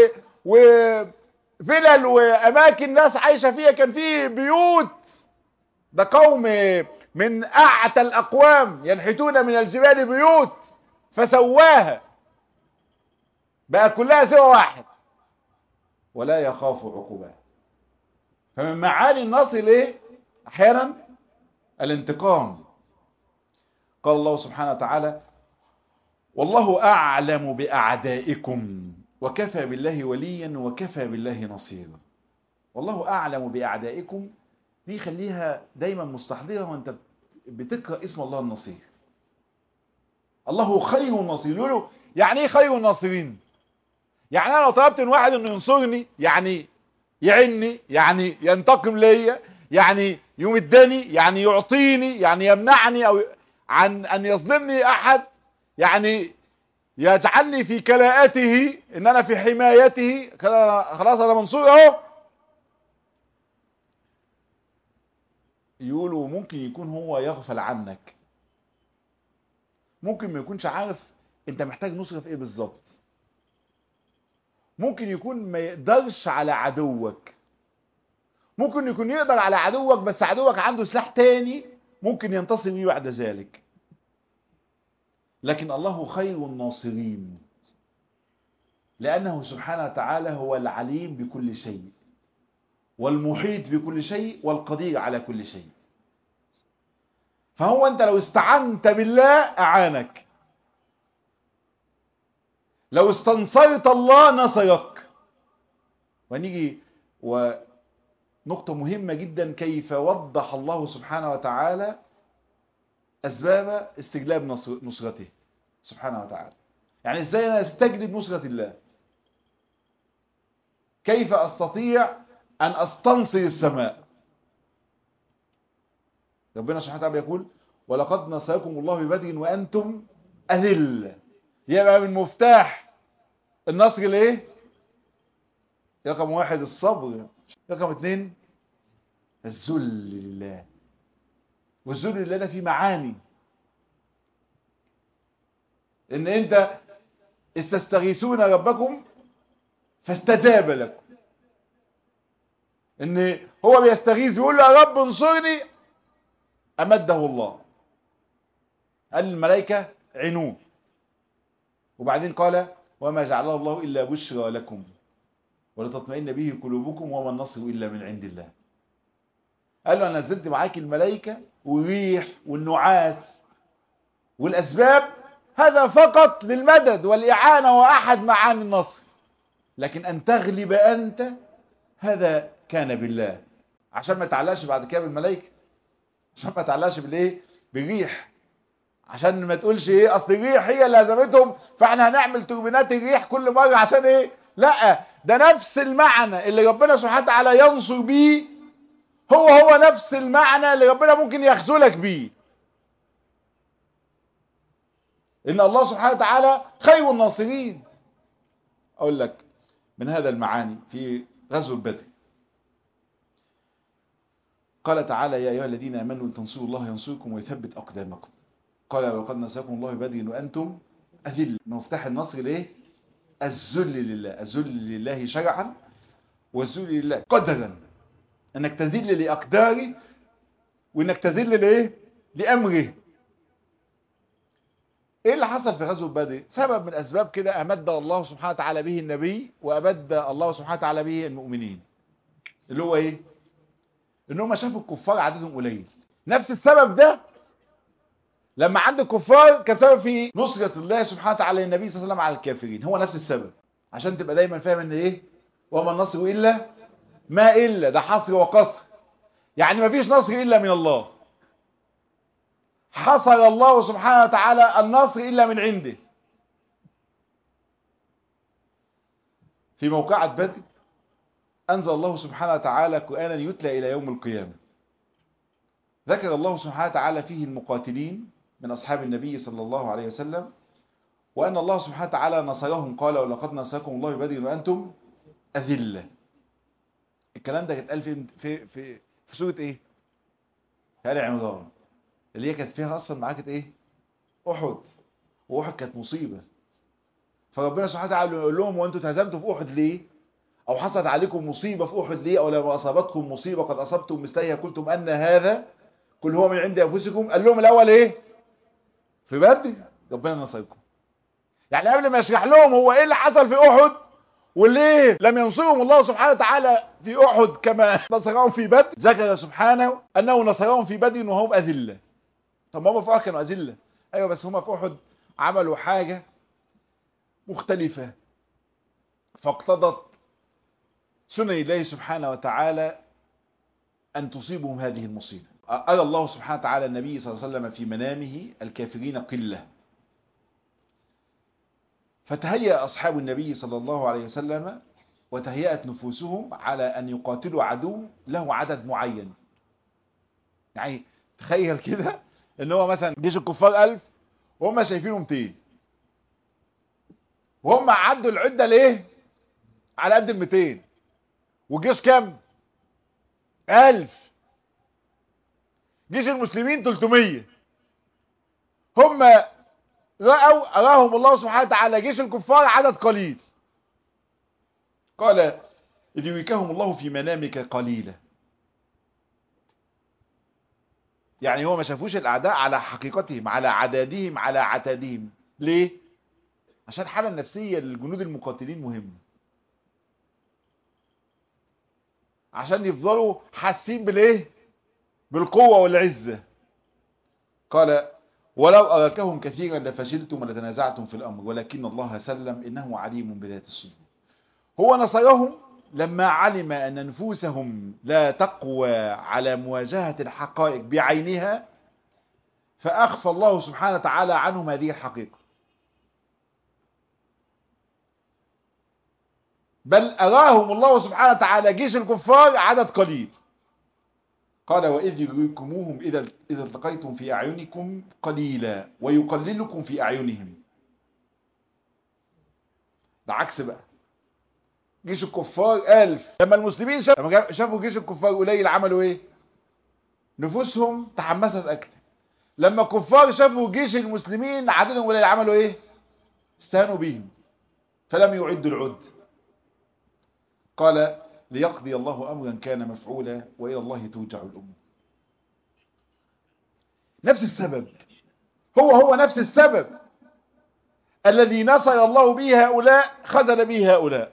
وفلل وأماكن ناس عايشة فيها كان في بيوت ده قوم من أعتى الأقوام ينحتون من الجبال بيوت فسواها بقى كلها سوى واحد ولا يخاف عقوباه فمن معاني النصر ايه احيانا الانتقام قال الله سبحانه وتعالى والله أعلم بأعدائكم وكفى بالله وليا وكفى بالله نصيرا والله أعلم بأعدائكم دي خليها دايما مستحضرة وانت بتقرأ اسم الله النصير الله خير النصير يقولوا يعني ايه خير الناصرين يعني انا لو طلبت من واحد انه ينصرني يعني يعني يعني ينتقم ليا يعني يمدني يعني يعطيني يعني يمنعني او عن ان يظلمني احد يعني يجعلني في كلاءته ان انا في حمايته خلاص انا منصور اهو يقولوا ممكن يكون هو يغفل عنك ممكن ما يكونش عارف انت محتاج نصرة في ايه بالظبط ممكن يكون ما يقدرش على عدوك ممكن يكون يقدر على عدوك بس عدوك عنده سلاح تاني ممكن ينتصر بيه بعد ذلك لكن الله خير الناصرين لأنه سبحانه وتعالى هو العليم بكل شيء والمحيط بكل شيء والقدير على كل شيء فهو أنت لو استعنت بالله أعانك لو استنصرت الله نصرك ونيجي نقطة مهمة جدا كيف وضح الله سبحانه وتعالى أسباب استجلاب نصر نصرته سبحانه وتعالى يعني ازاي انا استجلب نصرة الله كيف استطيع ان استنصر السماء ربنا سبحانه وتعالى يقول ولقد نصركم الله ببدر وانتم اذل يبقى من مفتاح النصر الايه رقم واحد الصبر رقم اثنين الذل لله والذل لله ده فيه معاني ان انت استستغيثون ربكم فاستجاب لكم ان هو بيستغيث يقول له يا رب انصرني امده الله قال الملائكة عنوه وبعدين قال وما جعله الله الا بشرى لكم ولتطمئن به قلوبكم وما النصر الا من عند الله قال له انا نزلت معاك الملائكة والريح والنعاس والاسباب هذا فقط للمدد والإعانة وأحد معاني النصر لكن أن تغلب أنت هذا كان بالله عشان ما تعلقش بعد كده بالملائكة عشان ما تعلقش بالإيه بالريح عشان ما تقولش إيه أصل الريح هي اللي هزمتهم فإحنا هنعمل توربينات الريح كل مرة عشان إيه لا ده نفس المعنى اللي ربنا سبحانه وتعالى ينصر بيه هو هو نفس المعنى اللي ربنا ممكن يخذلك بيه ان الله سبحانه وتعالى خير الناصرين اقول لك من هذا المعاني في غزو بدر قال تعالى يا ايها الذين امنوا ان تنصروا الله ينصركم ويثبت اقدامكم قال ولقد نصركم الله بدر وانتم اذل مفتاح النصر ليه الذل لله الذل لله شرعا والذل لله قدرا انك تذل لاقداره وانك تذل لايه لامره ايه اللي حصل في غزوه بدر سبب من اسباب كده امد الله سبحانه وتعالى به النبي وامد الله سبحانه وتعالى به المؤمنين اللي هو ايه ان هم شافوا الكفار عددهم قليل نفس السبب ده لما عند الكفار كان سبب في نصرة الله سبحانه وتعالى للنبي صلى الله عليه وسلم على الكافرين هو نفس السبب عشان تبقى دايما فاهم ان ايه وما النصر الا ما الا ده حصر وقصر يعني ما فيش نصر الا من الله حصل الله سبحانه وتعالى النصر إلا من عنده في موقعة بدر أنزل الله سبحانه وتعالى قرآنا يتلى إلى يوم القيامة ذكر الله سبحانه وتعالى فيه المقاتلين من أصحاب النبي صلى الله عليه وسلم وأن الله سبحانه وتعالى نصرهم قال ولقد نصركم الله بدر وأنتم أذلة الكلام ده اتقال في في في, في سورة إيه؟ في آل عمران اللي هي كانت فيها اصلا معركه ايه احد واحد كانت مصيبه فربنا سبحانه وتعالى يقول لهم وانتم اتهزمتوا في احد ليه او حصلت عليكم مصيبه في احد ليه او لما اصابتكم مصيبه قد اصبتم مثلها قلتم ان هذا كل هو من عند انفسكم قال لهم الاول ايه في بدر ربنا نصركم يعني قبل ما يشرح لهم هو ايه اللي حصل في احد وليه لم ينصرهم الله سبحانه وتعالى في احد كما نصرهم في بدر ذكر سبحانه انه نصرهم في بدر وهم اذله طب ما هم في احد كانوا اذله ايوه بس هم في احد عملوا حاجه مختلفه فاقتضت سنن الله سبحانه وتعالى ان تصيبهم هذه المصيبه ارى الله سبحانه وتعالى النبي صلى الله عليه وسلم في منامه الكافرين قله فتهيأ أصحاب النبي صلى الله عليه وسلم وتهيأت نفوسهم على أن يقاتلوا عدو له عدد معين يعني تخيل كده ان هو مثلا جيش الكفار ألف وهم شايفينه 200 وهم عدوا العدة ليه على قد ال 200 والجيش كام ألف جيش المسلمين 300 هم رأوا أراهم الله سبحانه وتعالى جيش الكفار عدد قليل قال إذ يريكهم الله في منامك قليلا يعني هو ما شافوش الأعداء على حقيقتهم على عدادهم على عتادهم ليه؟ عشان الحالة النفسية للجنود المقاتلين مهمة عشان يفضلوا حاسين بالايه بالقوة والعزة قال ولو أراكهم كثيرا لفشلتم ولتنازعتم في الأمر ولكن الله سلم إنه عليم بذات الصدور هو نصرهم لما علم أن نفوسهم لا تقوى على مواجهة الحقائق بعينها فأخفى الله سبحانه وتعالى عنهم هذه الحقيقة بل أراهم الله سبحانه وتعالى جيش الكفار عدد قليل قال وإذ يريكموهم إذا إذا التقيتم في أعينكم قليلا ويقللكم في أعينهم ده عكس بقى جيش الكفار ألف لما المسلمين شافوا, لما شافوا جيش الكفار قليل عملوا ايه نفوسهم تحمست أكثر لما الكفار شافوا جيش المسلمين عددهم قليل عملوا ايه استهانوا بهم فلم يعدوا العد قال ليقضي الله أمرا كان مفعولا وإلى الله ترجع الأمور نفس السبب هو هو نفس السبب الذي نصر الله به هؤلاء خذل به هؤلاء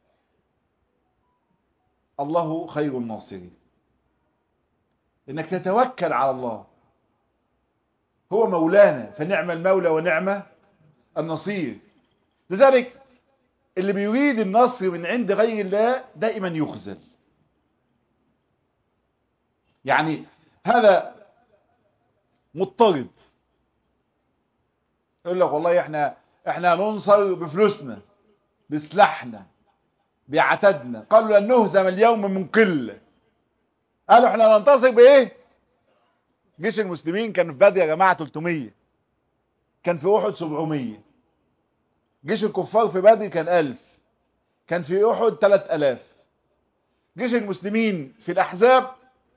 الله خير الناصرين انك تتوكل على الله هو مولانا فنعم المولى ونعمة النصير لذلك اللي بيريد النصر من عند غير الله دائما يخزل يعني هذا مضطرد يقول لك والله احنا احنا ننصر بفلوسنا بسلاحنا بعتدنا قالوا لن نهزم اليوم من قله قالوا احنا ننتصر بايه جيش المسلمين كان في بدر يا جماعه 300 كان في احد 700 جيش الكفار في بدر كان 1000 كان في احد 3000 جيش المسلمين في الاحزاب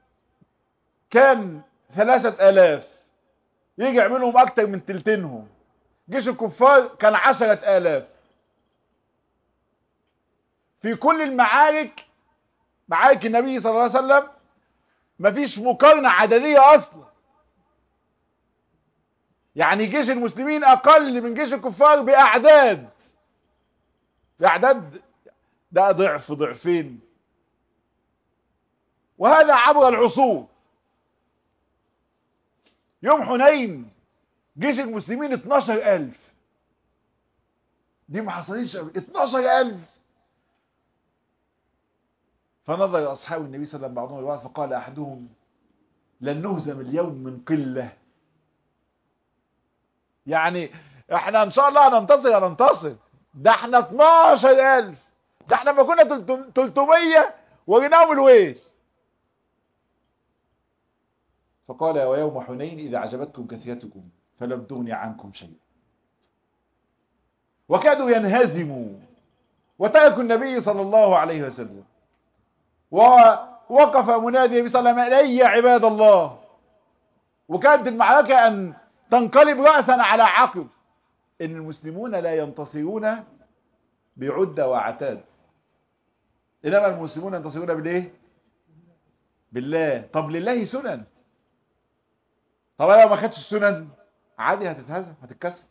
كان 3000 يجي منهم اكتر من تلتينهم جيش الكفار كان 10000 في كل المعارك معارك النبي صلى الله عليه وسلم مفيش مقارنة عددية اصلا يعني جيش المسلمين اقل من جيش الكفار باعداد باعداد ده ضعف ضعفين وهذا عبر العصور يوم حنين جيش المسلمين 12000 دي ما حصلتش 12000 فنظر أصحاب النبي صلى الله عليه وسلم بعضهم البعض فقال أحدهم لن نهزم اليوم من قلة يعني احنا ان شاء الله هننتصر هننتصر ده احنا 12000 ده احنا ما كنا 300 وجيناهم الويل فقال ويوم حنين إذا عجبتكم كثرتكم فلم تغني عنكم شيء وكادوا ينهزموا وتركوا النبي صلى الله عليه وسلم ووقف منادي النبي صلى الله عليه وسلم يا عباد الله وكانت المعركة أن تنقلب رأسا على عقب إن المسلمون لا ينتصرون بعدة وعتاد إنما المسلمون ينتصرون بالإيه؟ بالله طب لله سنن طب لو ما خدش السنن عادي هتتهزم هتتكسر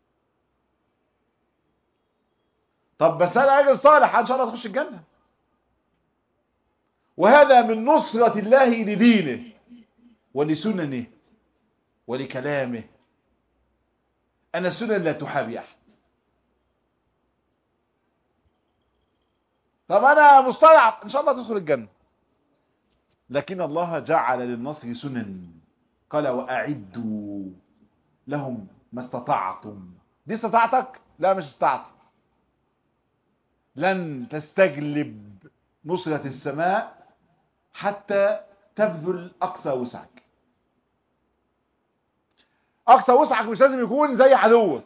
طب بس انا راجل صالح ان شاء الله تخش الجنه وهذا من نصرة الله لدينه ولسننه ولكلامه أن السنن لا تحابي أحد طب أنا مصطلع إن شاء الله تدخل الجنة لكن الله جعل للنصر سنن قال وأعدوا لهم ما استطعتم دي استطاعتك لا مش استطعت لن تستجلب نصرة السماء حتى تبذل أقصى وسعك أقصى وسعك مش لازم يكون زي عدوك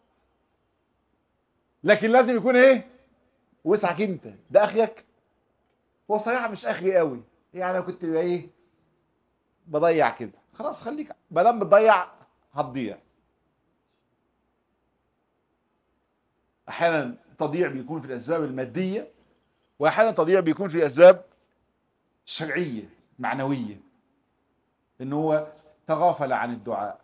لكن لازم يكون ايه وسعك انت ده اخيك هو صراحة مش اخي قوي يعني انا كنت ايه بضيع كده خلاص خليك ما دام بتضيع هتضيع احيانا تضييع بيكون في الاسباب الماديه واحيانا تضييع بيكون في الاسباب الشرعيه معنويه ان هو تغافل عن الدعاء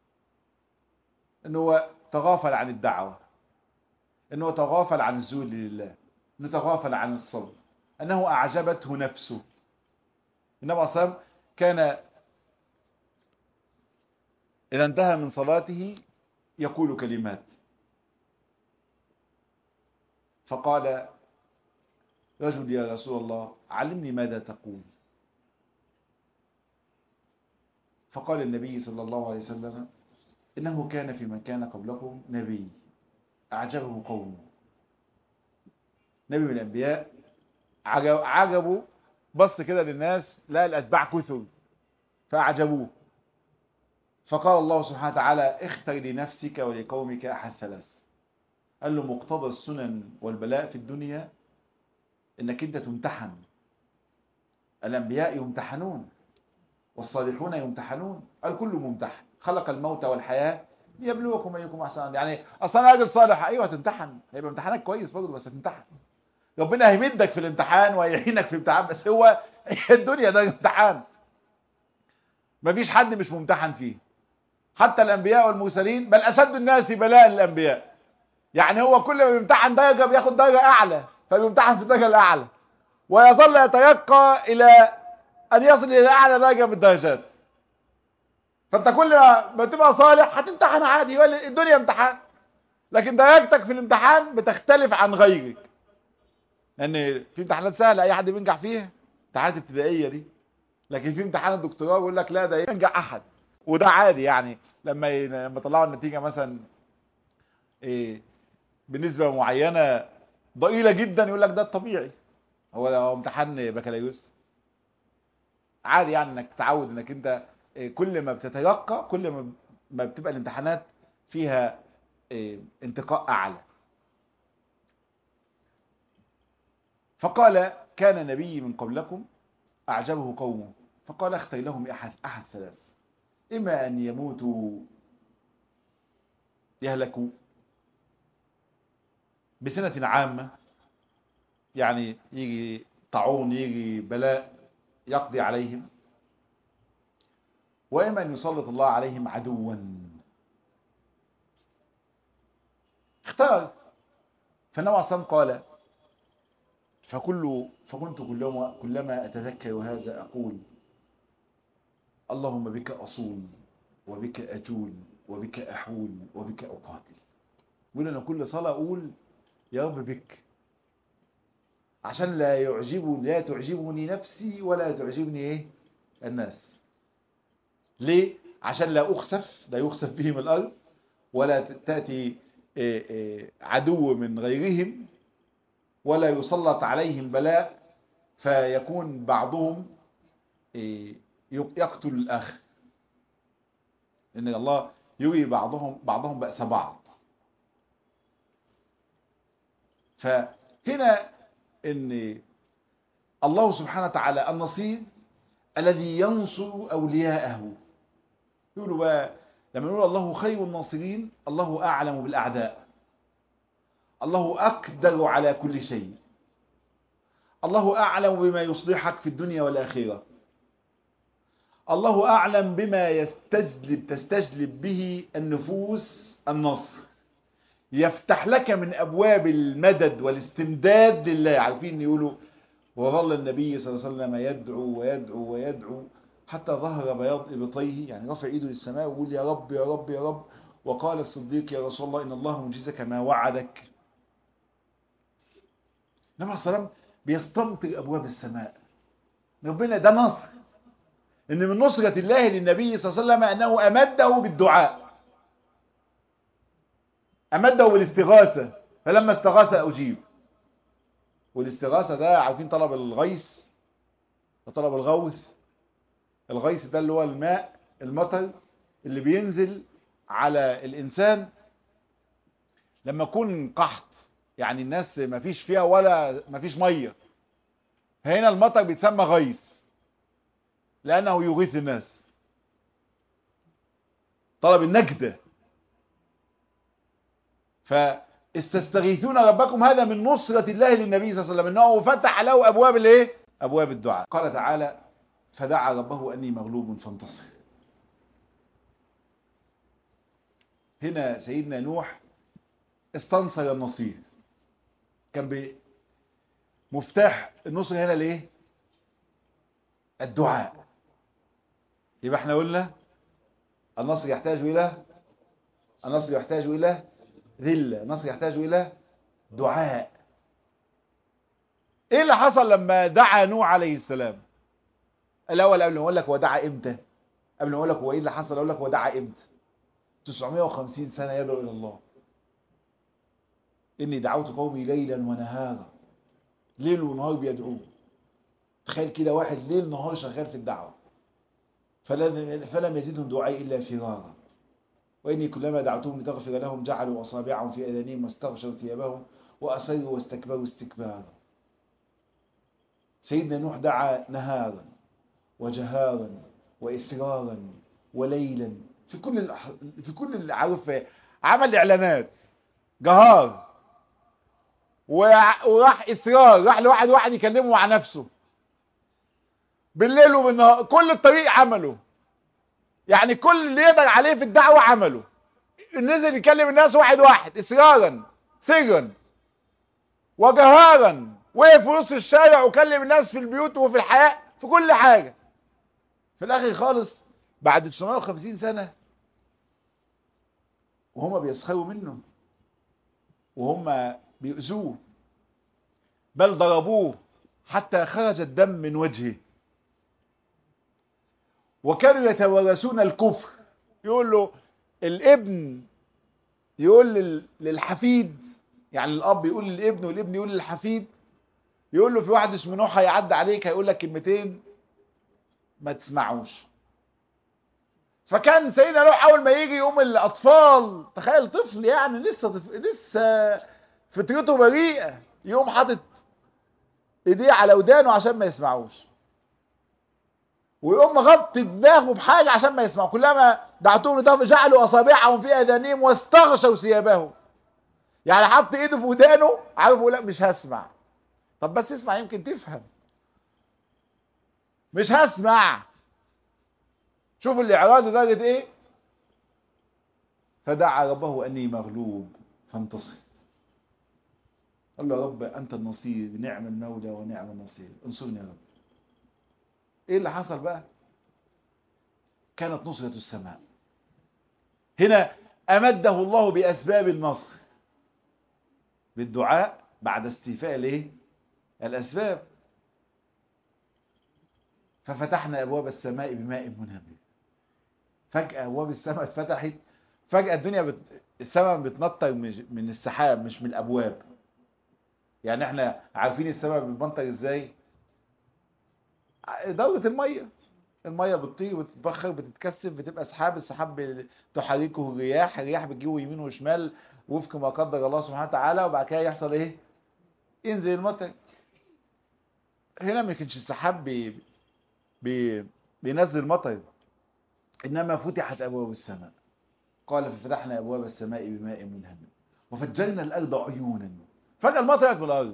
ان هو تغافل عن الدعوه ان هو تغافل عن الذل لله انه تغافل عن الصبر انه اعجبته نفسه النبي صلى الله كان اذا انتهى من صلاته يقول كلمات فقال رجل يا رسول الله علمني ماذا تقول فقال النبي صلى الله عليه وسلم إنه كان في من كان قبلكم نبي أعجبه قومه نبي من الأنبياء عجب عجبوا بص كده للناس لا الأتباع كثر فأعجبوه فقال الله سبحانه وتعالى اختر لنفسك ولقومك أحد ثلاث قال له مقتضى السنن والبلاء في الدنيا انك انت تمتحن الانبياء يمتحنون والصالحون يمتحنون الكل ممتحن خلق الموت والحياة ليبلوكم ايكم احسن يعني اصلا راجل صالح ايوه هتمتحن هيبقى امتحانك كويس برضه بس هتمتحن ربنا هيمدك في الامتحان ويعينك في الامتحان بس هو الدنيا ده امتحان مفيش حد مش ممتحن فيه حتى الانبياء والمرسلين بل اشد الناس بلاء الانبياء يعني هو كل ما بيمتحن درجه بياخد درجه اعلى فبيمتحن في الدرجه الاعلى ويظل يترقى الى ان يصل الى اعلى درجه من الدرجات فانت كل ما تبقى صالح هتمتحن عادي الدنيا امتحان لكن درجتك في الامتحان بتختلف عن غيرك لان يعني في امتحانات سهله اي حد بينجح فيها امتحانات ابتدائيه دي لكن في امتحان الدكتوراه يقول لك لا ده ينجح احد وده عادي يعني لما لما طلعوا النتيجه مثلا إيه بنسبه معينه ضئيله جدا يقول لك ده الطبيعي هو هو امتحان بكالوريوس عادي يعني انك تعود انك انت كل ما بتترقى كل ما بتبقى الامتحانات فيها انتقاء اعلى فقال كان نبي من قبلكم اعجبه قومه فقال اختر لهم احد احد ثلاث اما ان يموتوا يهلكوا بسنة عامة يعني يجي طاعون يجي بلاء يقضي عليهم وإما أن يسلط الله عليهم عدوا اختار فالنبي عليه قال فكل فكنت كلما, كلما أتذكر هذا أقول اللهم بك أصول وبك أجول وبك أحول وبك أقاتل يقول أنا كل صلاة أقول يا رب بك عشان لا يعجبني لا تعجبني نفسي ولا تعجبني ايه الناس ليه عشان لا اخسف لا يخسف بهم الارض ولا تاتي إيه إيه عدو من غيرهم ولا يسلط عليهم بلاء فيكون بعضهم إيه يقتل الاخر ان الله يري بعضهم بعضهم بأس بعض فهنا ان الله سبحانه وتعالى النصير الذي ينصر اولياءه يقولوا بقى لما نقول الله خير الناصرين الله اعلم بالاعداء الله اقدر على كل شيء الله اعلم بما يصلحك في الدنيا والاخره الله اعلم بما يستجلب تستجلب به النفوس النصر يفتح لك من أبواب المدد والاستمداد لله عارفين يقولوا وظل النبي صلى الله عليه وسلم يدعو ويدعو ويدعو حتى ظهر بياض إبطيه يعني رفع إيده للسماء ويقول يا رب يا رب يا رب وقال الصديق يا رسول الله إن الله منجزك ما وعدك النبي صلى الله عليه وسلم بيستمطر أبواب السماء ربنا ده نصر إن من نصرة الله للنبي صلى الله عليه وسلم أنه أمده بالدعاء أمده بالاستغاثة فلما استغاث أجيب والاستغاثة ده عارفين طلب الغيث وطلب الغوث الغيث ده اللي هو الماء المطر اللي بينزل على الإنسان لما يكون قحط يعني الناس ما فيش فيها ولا ما فيش مية هنا المطر بيتسمى غيث لأنه يغيث الناس طلب النجدة فاستستغيثون ربكم هذا من نصرة الله للنبي صلى الله عليه وسلم انه فتح له ابواب الايه ابواب الدعاء قال تعالى فدعا ربه اني مغلوب فانتصر هنا سيدنا نوح استنصر النصير كان مفتاح النصر هنا ليه الدعاء يبقى احنا قلنا النصر يحتاج الى النصر يحتاج الى ذلة النصر يحتاج إلى دعاء ايه اللي حصل لما دعا نوح عليه السلام الاول قبل ما اقول لك هو دعا امتى قبل ما اقول لك هو ايه اللي حصل اقول لك هو دعا امتى 950 سنه يدعو الى الله اني دعوت قومي ليلا ونهارا ليل ونهار بيدعوه تخيل كده واحد ليل نهار شغال في الدعوه فلم, فلم يزدهم دعائي الا فرارا واني كلما دعوتهم لتغفر لهم جعلوا اصابعهم في اذانهم واستغشوا ثيابهم واصروا واستكبروا استكبارا سيدنا نوح دعا نهارا وجهارا واصرارا وليلا في كل الأح... في كل اللي عارف عمل اعلانات جهار وراح اصرار راح لواحد واحد يكلمه مع نفسه بالليل وبالنهار كل الطريق عمله يعني كل اللي يقدر عليه في الدعوة عمله نزل يكلم الناس واحد واحد اصرارا سرا وجهارا وقف في وسط الشارع وكلم الناس في البيوت وفي الحياة في كل حاجة في الاخر خالص بعد 950 سنة وهما بيسخروا منه وهم بيؤذوه بل ضربوه حتى خرج الدم من وجهه وكانوا يتوارثون الكفر يقول له الابن يقول للحفيد يعني الاب يقول للابن والابن يقول للحفيد يقول له في واحد اسمه نوح هيعدي عليك هيقول لك كلمتين ما تسمعوش فكان سيدنا نوح اول ما يجي يقوم الاطفال تخيل طفل يعني لسه طفل لسه فطرته بريئه يقوم حاطط ايديه على ودانه عشان ما يسمعوش ويقوم مغطي دماغه بحاجه عشان ما يسمعوا كلما دعتهم لدفع جعلوا اصابعهم في اذانهم واستغشوا ثيابهم يعني حط ايده في ودانه عارف يقول لا مش هسمع طب بس اسمع يمكن تفهم مش هسمع شوفوا الاعراض لدرجه ايه فدعا ربه اني مغلوب فانتصر قال له يا رب انت النصير نعم المولى ونعم النصير انصرني يا رب ايه اللي حصل بقى كانت نصرة السماء هنا امده الله باسباب النصر بالدعاء بعد استيفاء الايه الاسباب ففتحنا ابواب السماء بماء منهمر فجأة ابواب السماء اتفتحت فجأة الدنيا بت... السماء بتنطر من السحاب مش من الابواب يعني احنا عارفين السماء بتمطر ازاي دورة المية المية بتطير بتتبخر بتتكثف بتبقى سحاب السحاب تحركه الرياح الرياح بتجيبه يمين وشمال وفق ما قدر الله سبحانه وتعالى وبعد كده يحصل ايه ينزل المطر هنا ما كانش السحاب بي بي بينزل مطر انما فتحت ابواب السماء قال ففتحنا ابواب السماء بماء منهمر وفجرنا الارض عيونا فجأة المطر من الارض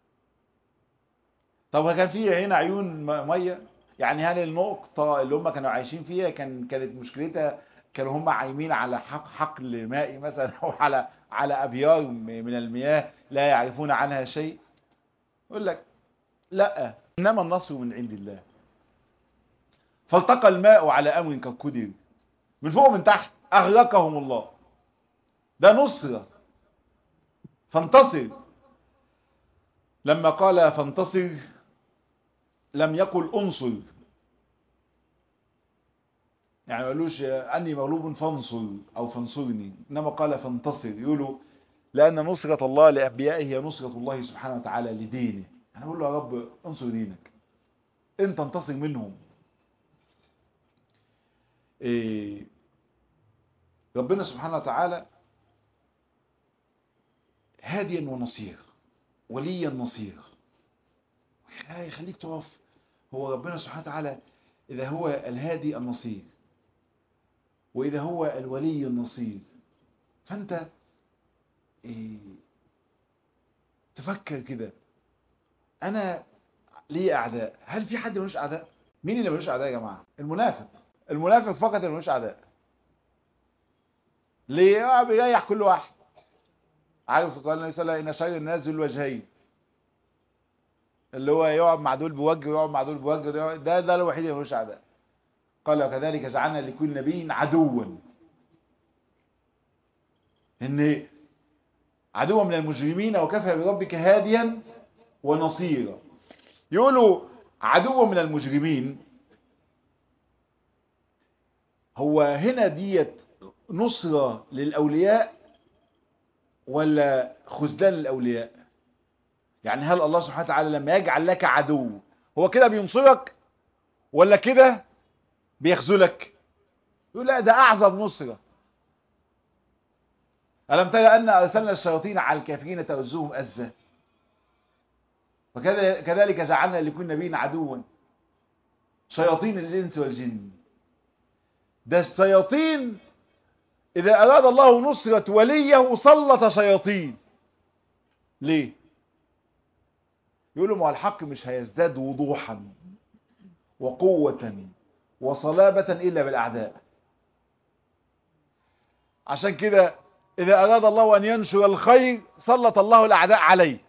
طب كان في هنا عيون ميه يعني هل النقطة اللي هم كانوا عايشين فيها كان كانت مشكلتها كانوا هم عايمين على حق حقل مائي مثلا او على على ابيار من المياه لا يعرفون عنها شيء يقول لك لا انما النصر من عند الله فالتقى الماء على امر قد قدر من فوق ومن تحت اغرقهم الله ده نصرة فانتصر لما قال فانتصر لم يقل انصر يعني ما قالوش اني مغلوب فانصر او فانصرني انما قال فانتصر يقولوا لان نصرة الله لانبيائه هي نصرة الله سبحانه وتعالى لدينه انا اقول له يا رب انصر دينك انت انتصر منهم إيه ربنا سبحانه وتعالى هاديا ونصير وليا نصير يخليك تقف هو ربنا سبحانه وتعالى إذا هو الهادي النصير وإذا هو الولي النصير فأنت إيه تفكر كده أنا ليه أعداء هل في حد ملوش أعداء مين اللي ملوش أعداء يا جماعة المنافق المنافق فقط اللي ملوش أعداء ليه بيريح كل واحد عارف قال النبي صلى الله عليه وسلم ان شر الناس ذو الوجهين اللي هو يقعد مع دول بوجه ويقعد مع دول بوجه ده ده الوحيد اللي ملوش اعداء قال وكذلك جعلنا لكل نبي عدوا ان عدوا من المجرمين وكفى بربك هاديا ونصيرا يقولوا عدو من المجرمين هو هنا ديت نصرة للأولياء ولا خذلان للأولياء يعني هل الله سبحانه وتعالى لما يجعل لك عدو هو كده بينصرك ولا كده بيخذلك يقول لا ده أعظم نصرة ألم ترى أن أرسلنا الشياطين على الكافرين تؤزهم أزا وكذلك جعلنا لكل نبي عدوا شياطين الإنس والجن ده الشياطين إذا أراد الله نصرة وليه سلط شياطين ليه يقولوا ما الحق مش هيزداد وضوحا وقوة وصلابة إلا بالأعداء عشان كده إذا أراد الله أن ينشر الخير سلط الله الأعداء عليه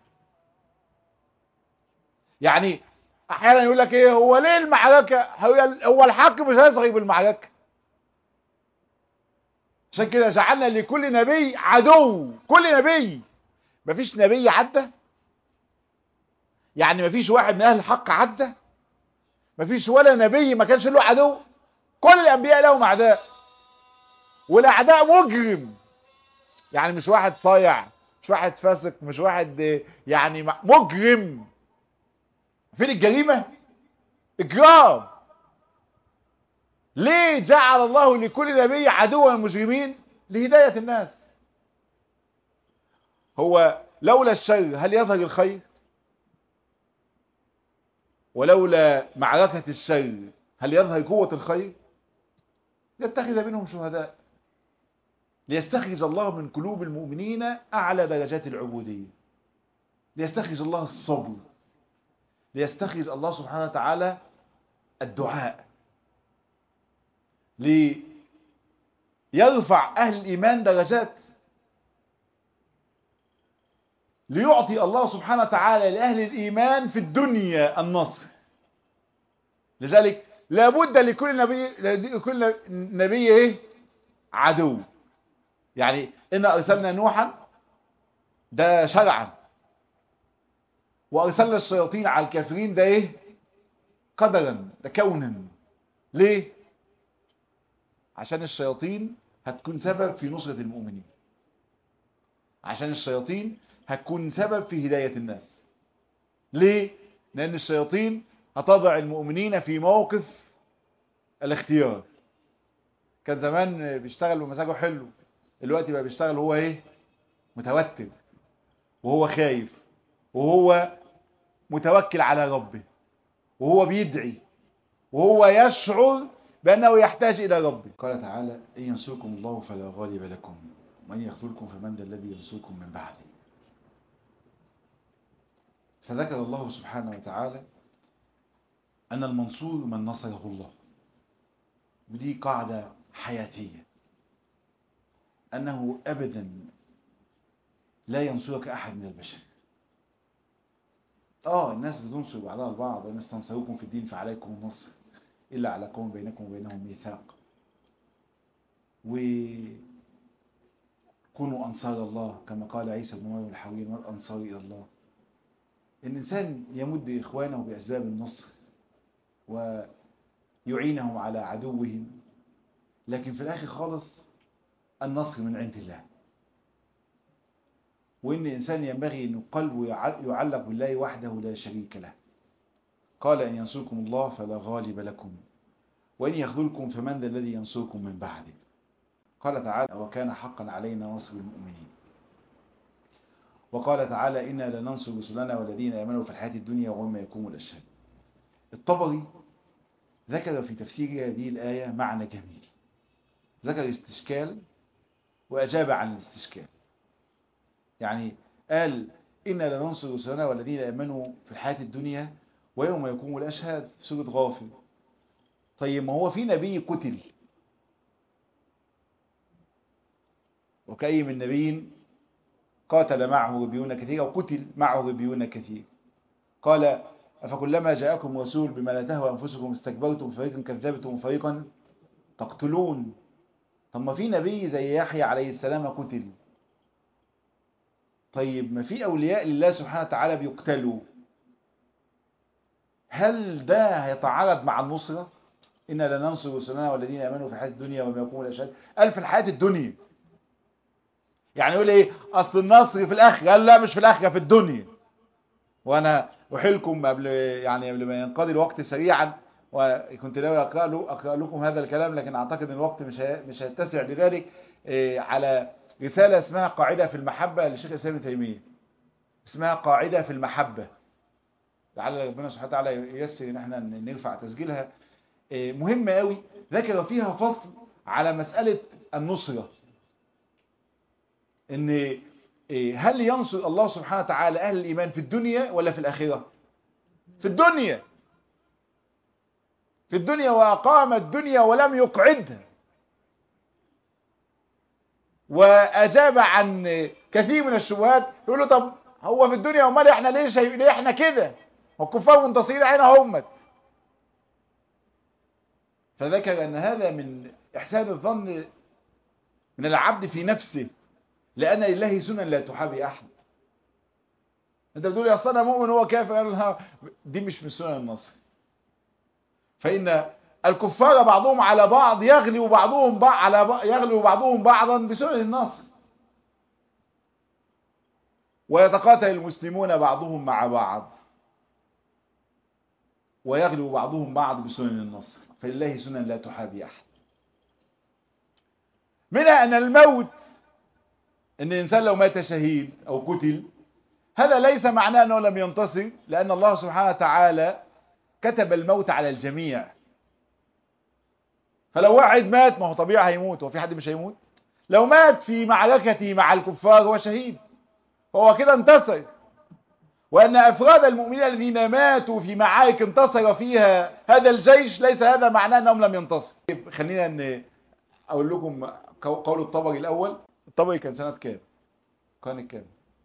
يعني أحيانا يقول لك إيه هو ليه المعركة هو الحق مش هيصغي بالمعركة عشان كده جعلنا لكل نبي عدو كل نبي مفيش نبي عدى يعني مفيش واحد من اهل الحق عدى مفيش ولا نبي ما كانش له عدو كل الانبياء لهم اعداء والاعداء مجرم يعني مش واحد صايع مش واحد فاسق مش واحد يعني مجرم فين الجريمه اجرام ليه جعل الله لكل نبي عدوا المجرمين لهداية الناس هو لولا الشر هل يظهر الخير ولولا معركة الشر هل يظهر قوة الخير يتخذ منهم شهداء ليستخرج الله من قلوب المؤمنين أعلى درجات العبودية ليستخرج الله الصبر ليستخرج الله سبحانه وتعالى الدعاء ليرفع أهل الإيمان درجات ليعطي الله سبحانه وتعالى لأهل الإيمان في الدنيا النصر لذلك لابد لكل نبي لكل نبي ايه عدو يعني إن أرسلنا نوحا ده شرعا وأرسلنا الشياطين على الكافرين ده ايه قدرا ده كونا ليه عشان الشياطين هتكون سبب في نصرة المؤمنين عشان الشياطين هتكون سبب في هداية الناس ليه؟ لأن الشياطين هتضع المؤمنين في موقف الاختيار كان زمان بيشتغل بمزاجه حلو دلوقتي بقى بيشتغل هو ايه متوتر وهو خايف وهو متوكل على ربه وهو بيدعي وهو يشعر بأنه يحتاج إلى ربه قال تعالى إن ينصركم الله فلا غالب لكم وإن يخذلكم فمن ذا الذي ينصركم من بعده فذكر الله سبحانه وتعالى أن المنصور من نصره الله ودي قاعدة حياتية أنه أبدا لا ينصرك أحد من البشر آه الناس بتنصر بعضها البعض وإن استنصروكم في الدين فعليكم النصر إلا على قوم بينكم وبينهم ميثاق وكونوا أنصار الله كما قال عيسى بن مريم الحوير والأنصار إلى الله الإنسان يمد إخوانه بأسباب النصر ويعينهم على عدوهم لكن في الآخر خالص النصر من عند الله وإن الإنسان ينبغي أن قلبه يعلق بالله وحده لا شريك له قال إن ينصركم الله فلا غالب لكم وإن يخذلكم فمن ذا الذي ينصركم من بعده قال تعالى وكان حقا علينا نصر المؤمنين وقال تعالى إنا لننصر رسلنا والذين آمنوا في الحياة الدنيا وما يقوم الأشهاد الطبري ذكر في تفسير هذه الآية معنى جميل ذكر استشكال وأجاب عن الاستشكال يعني قال إنا لننصر رسلنا والذين آمنوا في الحياة الدنيا ويوم يقوم الأشهاد في سورة غافر طيب ما هو في نبي قتل وكأي من نبي قاتل معه ربيون كثير وقتل معه ربيون كثير قال أفكلما جاءكم رسول بما لا تهوى أنفسكم استكبرتم فريقا كذبتم فريقا تقتلون طب ما في نبي زي يحيى عليه السلام قتل طيب ما في أولياء لله سبحانه وتعالى بيقتلوا هل ده هيتعارض مع النصرة إنا لننصر رسلنا والذين آمنوا في الحياة الدنيا وما يقوم الأشهاد قال في الحياة الدنيا يعني يقول ايه اصل النصر في الاخره قال لا مش في الاخره في الدنيا وانا احيلكم قبل يعني قبل ما ينقضي الوقت سريعا وكنت ناوي اقرا له اقرا لكم هذا الكلام لكن اعتقد ان الوقت مش مش هيتسع لذلك إيه على رساله اسمها قاعده في المحبه للشيخ الاسلام ابن تيميه اسمها قاعده في المحبه لعل ربنا سبحانه وتعالى ييسر ان احنا نرفع تسجيلها إيه مهمه قوي ذكر فيها فصل على مساله النصره ان هل ينصر الله سبحانه وتعالى اهل الايمان في الدنيا ولا في الاخره في الدنيا في الدنيا واقام الدنيا ولم يقعدها واجاب عن كثير من الشبهات يقول له طب هو في الدنيا امال احنا ليه شايف ليه احنا كده والكفار منتصرين علينا هم فذكر ان هذا من احسان الظن من العبد في نفسه لأن لله سنن لا تحابي أحد أنت بتقول يا أصلا مؤمن هو كافر قال لها دي مش من سنن النصر فإن الكفار بعضهم على بعض يغلب بعضهم بعض على بعض يغلب بعضهم بعضا بسنن النصر ويتقاتل المسلمون بعضهم مع بعض ويغلب بعضهم بعض بسنن النصر فلله سنن لا تحابي أحد منها أن الموت ان الانسان لو مات شهيد او قتل هذا ليس معناه انه لم ينتصر لان الله سبحانه وتعالى كتب الموت على الجميع فلو واحد مات ما هو طبيعي هيموت هو في حد مش هيموت لو مات في معركته مع الكفار هو شهيد فهو كده انتصر وان افراد المؤمنين الذين ماتوا في معارك انتصر فيها هذا الجيش ليس هذا معناه انهم لم ينتصروا خلينا ان اقول لكم قول الطبري الاول الطبري كان سنة كام قرن كام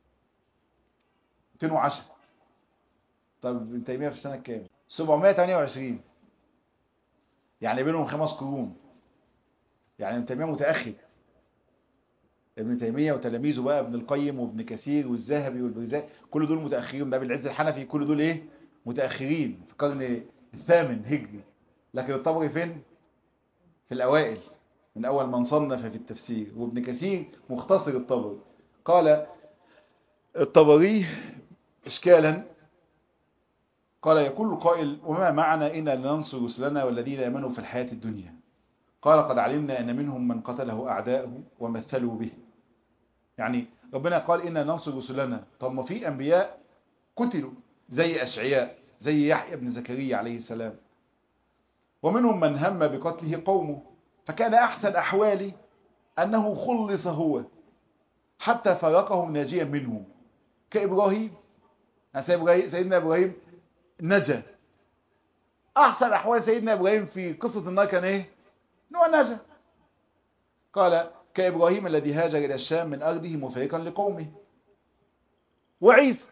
210 طب ابن تيمية في السنة كام 728 يعني بينهم خمس قرون يعني ابن تيمية متأخر ابن تيمية وتلاميذه بقى ابن القيم وابن كثير والذهبي والبرزاق كل دول متأخرين ده بالعز الحنفي كل دول ايه متأخرين في القرن الثامن هجري لكن الطبري فين في الأوائل من أول من صنف في التفسير وابن كثير مختصر الطبري قال الطبري إشكالا قال يقول قائل وما معنى إنا لننصر رسلنا والذين آمنوا في الحياة الدنيا قال قد علمنا أن منهم من قتله أعداؤه ومثلوا به يعني ربنا قال إنا ننصر رسلنا طب ما في أنبياء قتلوا زي أشعياء زي يحيى بن زكريا عليه السلام ومنهم من هم بقتله قومه فكان أحسن أحوالي أنه خلص هو حتى فرقهم ناجيا منهم كإبراهيم سيدنا إبراهيم نجا أحسن أحوال سيدنا إبراهيم في قصة النار كان إيه؟ أنه نجا قال كإبراهيم الذي هاجر إلى الشام من أرضه مفرقا لقومه وعيسى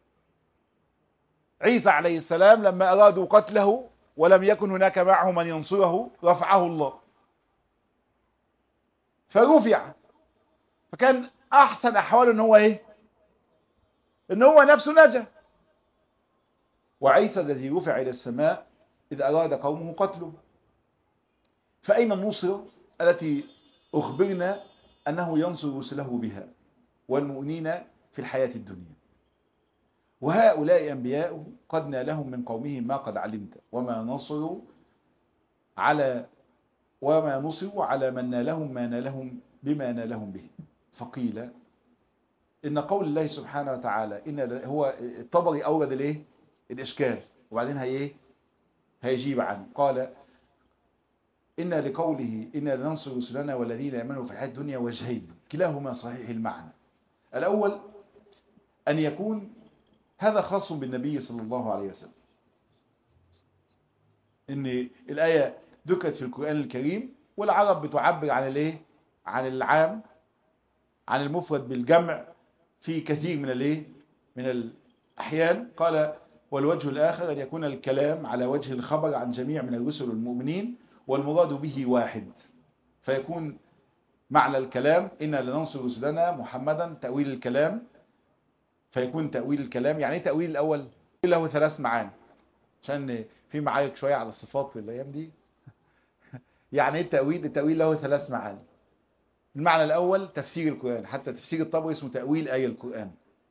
عيسى عليه السلام لما أرادوا قتله ولم يكن هناك معه من ينصره رفعه الله فرفع فكان احسن احواله ان هو ايه ان هو نفسه نجا وعيسى الذي رفع الى السماء اذ اراد قومه قتله فاين النصرة التي اخبرنا انه ينصر رسله بها والمؤمنين في الحياة الدنيا وهؤلاء انبياء قد نالهم من قومهم ما قد علمت وما نصروا على وما نصروا على من نالهم ما نالهم بما نالهم به فقيل إن قول الله سبحانه وتعالى إن هو الطبري أورد الايه الإشكال وبعدين هي ايه هيجيب عنه قال إن لقوله إن لننصر رسلنا والذين يأمنوا في الحياة الدنيا وجهين كلاهما صحيح المعنى الأول أن يكون هذا خاص بالنبي صلى الله عليه وسلم إن الآية ذكرت في القرآن الكريم والعرب بتعبر عن الايه عن العام عن المفرد بالجمع في كثير من الايه من الأحيان قال والوجه الآخر أن يكون الكلام على وجه الخبر عن جميع من الرسل المؤمنين والمراد به واحد فيكون معنى الكلام إن لننصر رسلنا محمدا تأويل الكلام فيكون تأويل الكلام يعني ايه تأويل الأول له ثلاث معاني عشان في معايك شوية على الصفات في الأيام دي يعني ايه التأويل التأويل له ثلاث معاني المعنى الأول تفسير القرآن حتى تفسير الطبري اسمه تأويل آية القرآن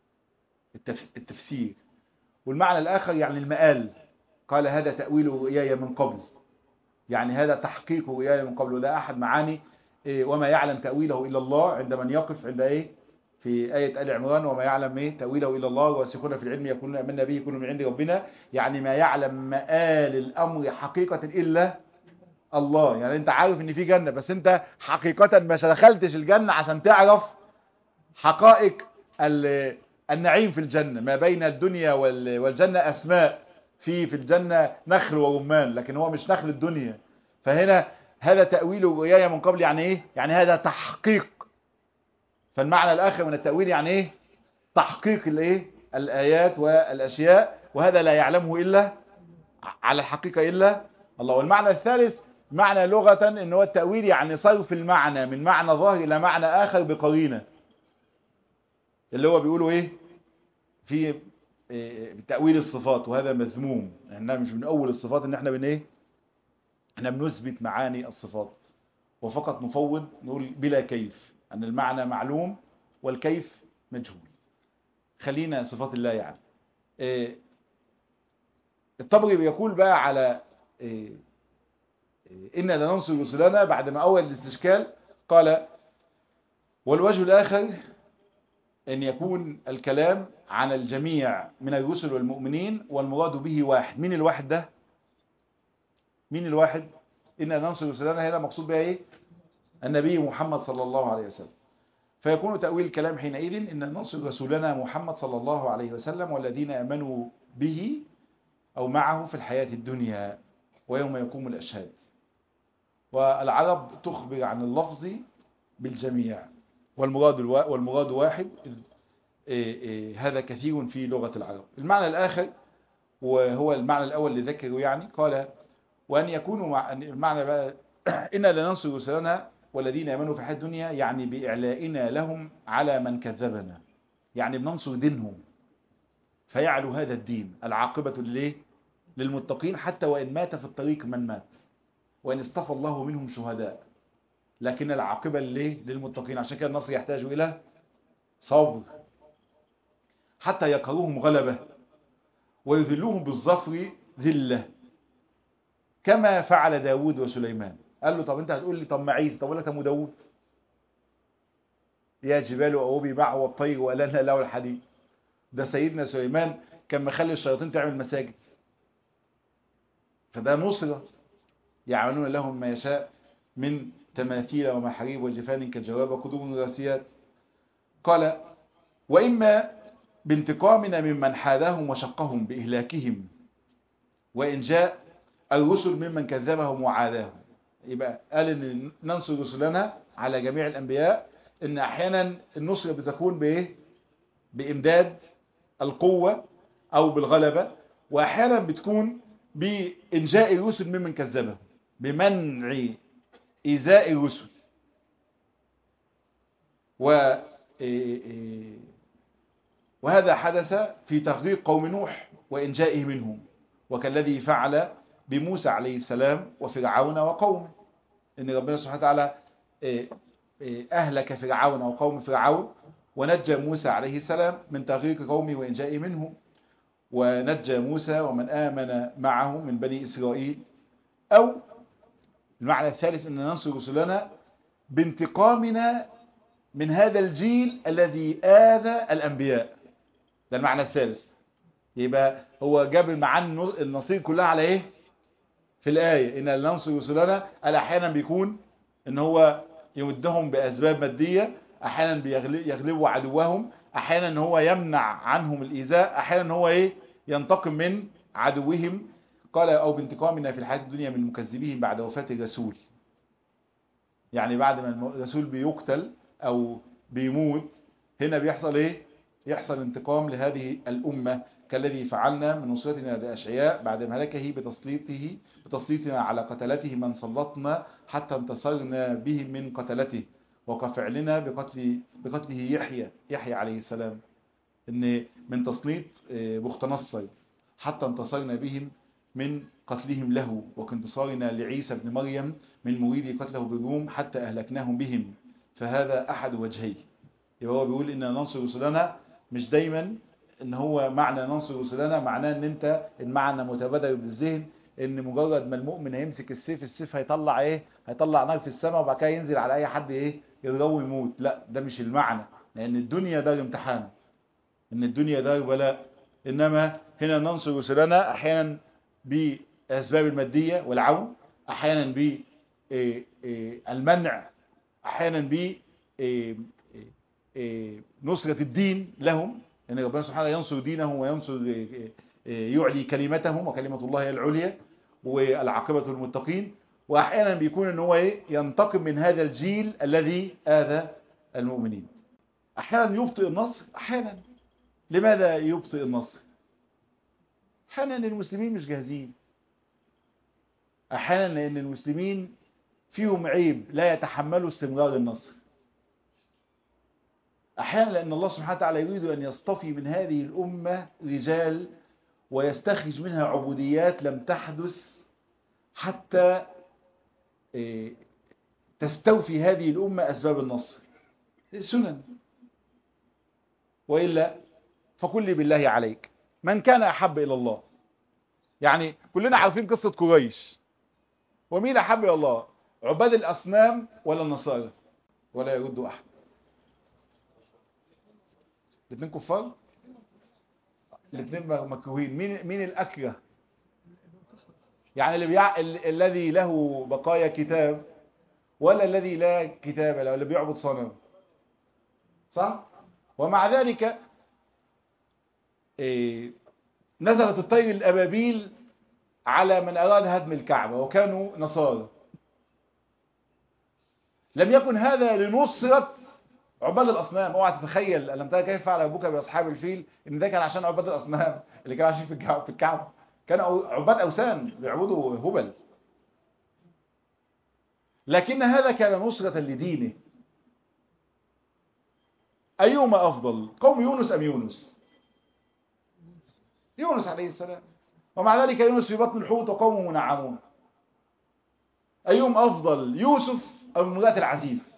التفسير والمعنى الآخر يعني المآل قال هذا تأويل رؤياي من قبل يعني هذا تحقيق رؤياي من قبل وده أحد معاني إيه وما يعلم تأويله إلا الله عند من يقف عند إيه في آية آل عمران وما يعلم إيه تأويله إلا الله واسخون في العلم يقولون أمنا به كل من عند ربنا يعني ما يعلم مآل الأمر حقيقة إلا الله يعني أنت عارف إن في جنة بس أنت حقيقة ما دخلتش الجنة عشان تعرف حقائق النعيم في الجنة ما بين الدنيا والجنة أسماء في في الجنة نخل ورمان لكن هو مش نخل الدنيا فهنا هذا تأويل رؤياي من قبل يعني ايه يعني هذا تحقيق فالمعنى الآخر من التأويل يعني ايه تحقيق الايه الآيات والأشياء وهذا لا يعلمه إلا على الحقيقة إلا الله والمعنى الثالث معنى لغة ان هو التأويل يعني صرف المعنى من معنى ظاهر إلى معنى آخر بقرينة اللي هو بيقولوا ايه في تأويل الصفات وهذا مذموم احنا مش من أول الصفات ان احنا بن ايه احنا بنثبت معاني الصفات وفقط نفوض نقول بلا كيف أن المعنى معلوم والكيف مجهول خلينا صفات الله يعني إيه الطبري بيقول بقى على إيه إيه إنا لننصر رسلنا بعد ما أول الاستشكال قال والوجه الآخر أن يكون الكلام عن الجميع من الرسل والمؤمنين والمراد به واحد مين الواحد ده مين الواحد إن ننصر رسلنا هنا مقصود بها إيه النبي محمد صلى الله عليه وسلم فيكون تأويل الكلام حينئذ إن ننصر رسولنا محمد صلى الله عليه وسلم والذين أمنوا به أو معه في الحياة الدنيا ويوم يقوم الأشهاد والعرب تخبر عن اللفظ بالجميع والمراد والمراد واحد هذا كثير في لغة العرب المعنى الآخر وهو المعنى الأول اللي ذكره يعني قال وأن يكونوا مع المعنى بقى إنا لننصر رسلنا والذين يمنوا في الحياة الدنيا يعني بإعلائنا لهم على من كذبنا يعني بننصر دينهم فيعلو هذا الدين العاقبة لليه للمتقين حتى وإن مات في الطريق من مات وإن اصطفى الله منهم شهداء لكن العاقبة لليه للمتقين عشان كده النصر يحتاج إلى صبر حتى يقروهم غلبة ويذلوهم بالظفر ذلة كما فعل داود وسليمان قال له طب انت هتقول لي طب ما عيسى طب اقول لك طب داود يا جبال أوبي معه والطير ولنا له الحديد ده سيدنا سليمان كان مخلي الشياطين تعمل مساجد فده نصرة يعملون لهم ما يشاء من تماثيل ومحاريب وجفان كالجواب وقدوم راسيات قال وإما بانتقامنا ممن حاداهم وشقهم بإهلاكهم وإن جاء الرسل ممن كذبهم وعاداهم يبقى قال ان ننصر رسلنا على جميع الأنبياء ان احيانا النصرة بتكون بايه بإمداد القوة أو بالغلبة وأحيانا بتكون بإنجاء الرسل ممن كذبهم بمنع إيذاء الرسل و وهذا حدث في تغريق قوم نوح وإنجائه منهم وكالذي فعل بموسى عليه السلام وفرعون وقومه إن ربنا سبحانه وتعالى أهلك فرعون وقوم فرعون ونجى موسى عليه السلام من تغريق قومه وإنجائه منهم ونجى موسى ومن آمن معه من بني إسرائيل أو المعنى الثالث أن ننصر رسلنا بانتقامنا من هذا الجيل الذي آذى الأنبياء ده المعنى الثالث يبقى هو جاب المعاني النصير كلها على ايه في الآية إن ننصر رسلنا أحيانا بيكون إن هو يمدهم بأسباب مادية أحيانا يغلبوا عدوهم أحيانا إن هو يمنع عنهم الإيذاء أحيانا إن هو إيه ينتقم من عدوهم قال أو بانتقامنا في الحياة الدنيا من مكذبيهم بعد وفاة الرسول يعني بعد ما الرسول بيقتل أو بيموت هنا بيحصل إيه يحصل انتقام لهذه الأمة كالذي فعلنا من نصرتنا لأشعياء بعد مهلكه بتسليطه بتسليطنا على قتلته من سلطنا حتى انتصرنا بهم من قتلته وكفعلنا بقتل بقتله يحيى يحيى عليه السلام ان من تسليط بخت نصر حتى انتصرنا بهم من قتلهم له وكانتصارنا لعيسى بن مريم من مريد قتله بالروم حتى أهلكناهم بهم فهذا أحد وجهيه يبقى هو بيقول إن ننصر رسلنا مش دايما ان هو معنى ننصر رسلنا معناه ان انت المعنى متبادر بالذهن ان مجرد ما المؤمن هيمسك السيف السيف هيطلع ايه هيطلع نار في السماء وبعد كده ينزل على اي حد ايه يضربه يموت لا ده مش المعنى لان الدنيا دار امتحان ان الدنيا دار بلاء انما هنا ننصر رسلنا احيانا باسباب الماديه والعون احيانا بالمنع احيانا ب نصرة الدين لهم ان ربنا سبحانه ينصر دينه وينصر يعلي كلمتهم وكلمة الله هي العليا والعاقبة المتقين واحيانا بيكون ان هو ايه ينتقم من هذا الجيل الذي آذى المؤمنين احيانا يبطئ النصر احيانا لماذا يبطئ النصر احيانا المسلمين مش جاهزين احيانا لان المسلمين فيهم عيب لا يتحملوا استمرار النصر احيانا لان الله سبحانه وتعالى يريد ان يصطفي من هذه الامه رجال ويستخرج منها عبوديات لم تحدث حتى تستوفي هذه الامه اسباب النصر سنن والا فكل بالله عليك من كان احب الى الله يعني كلنا عارفين قصه قريش ومين احب الى الله عباد الاصنام ولا النصارى ولا يرد احد الاثنين كفار الاثنين مكروهين مين مين الاكره يعني اللي بيع... ال... الذي له بقايا كتاب ولا الذي لا كتاب له اللي بيعبد صنم صح ومع ذلك إيه... نزلت الطير الابابيل على من اراد هدم الكعبه وكانوا نصارى لم يكن هذا لنصره عباد الاصنام اوعى تتخيل الم ترى كيف فعل ابوك باصحاب الفيل ان ده كان عشان عباد الاصنام اللي كانوا عايشين في في الكعبه كانوا عباد اوثان بيعبدوا هبل لكن هذا كان نصرة لدينه أيهما أفضل قوم يونس أم يونس يونس عليه السلام ومع ذلك يونس في بطن الحوت وقومه منعمون أيهم أفضل يوسف أو امرأة العزيز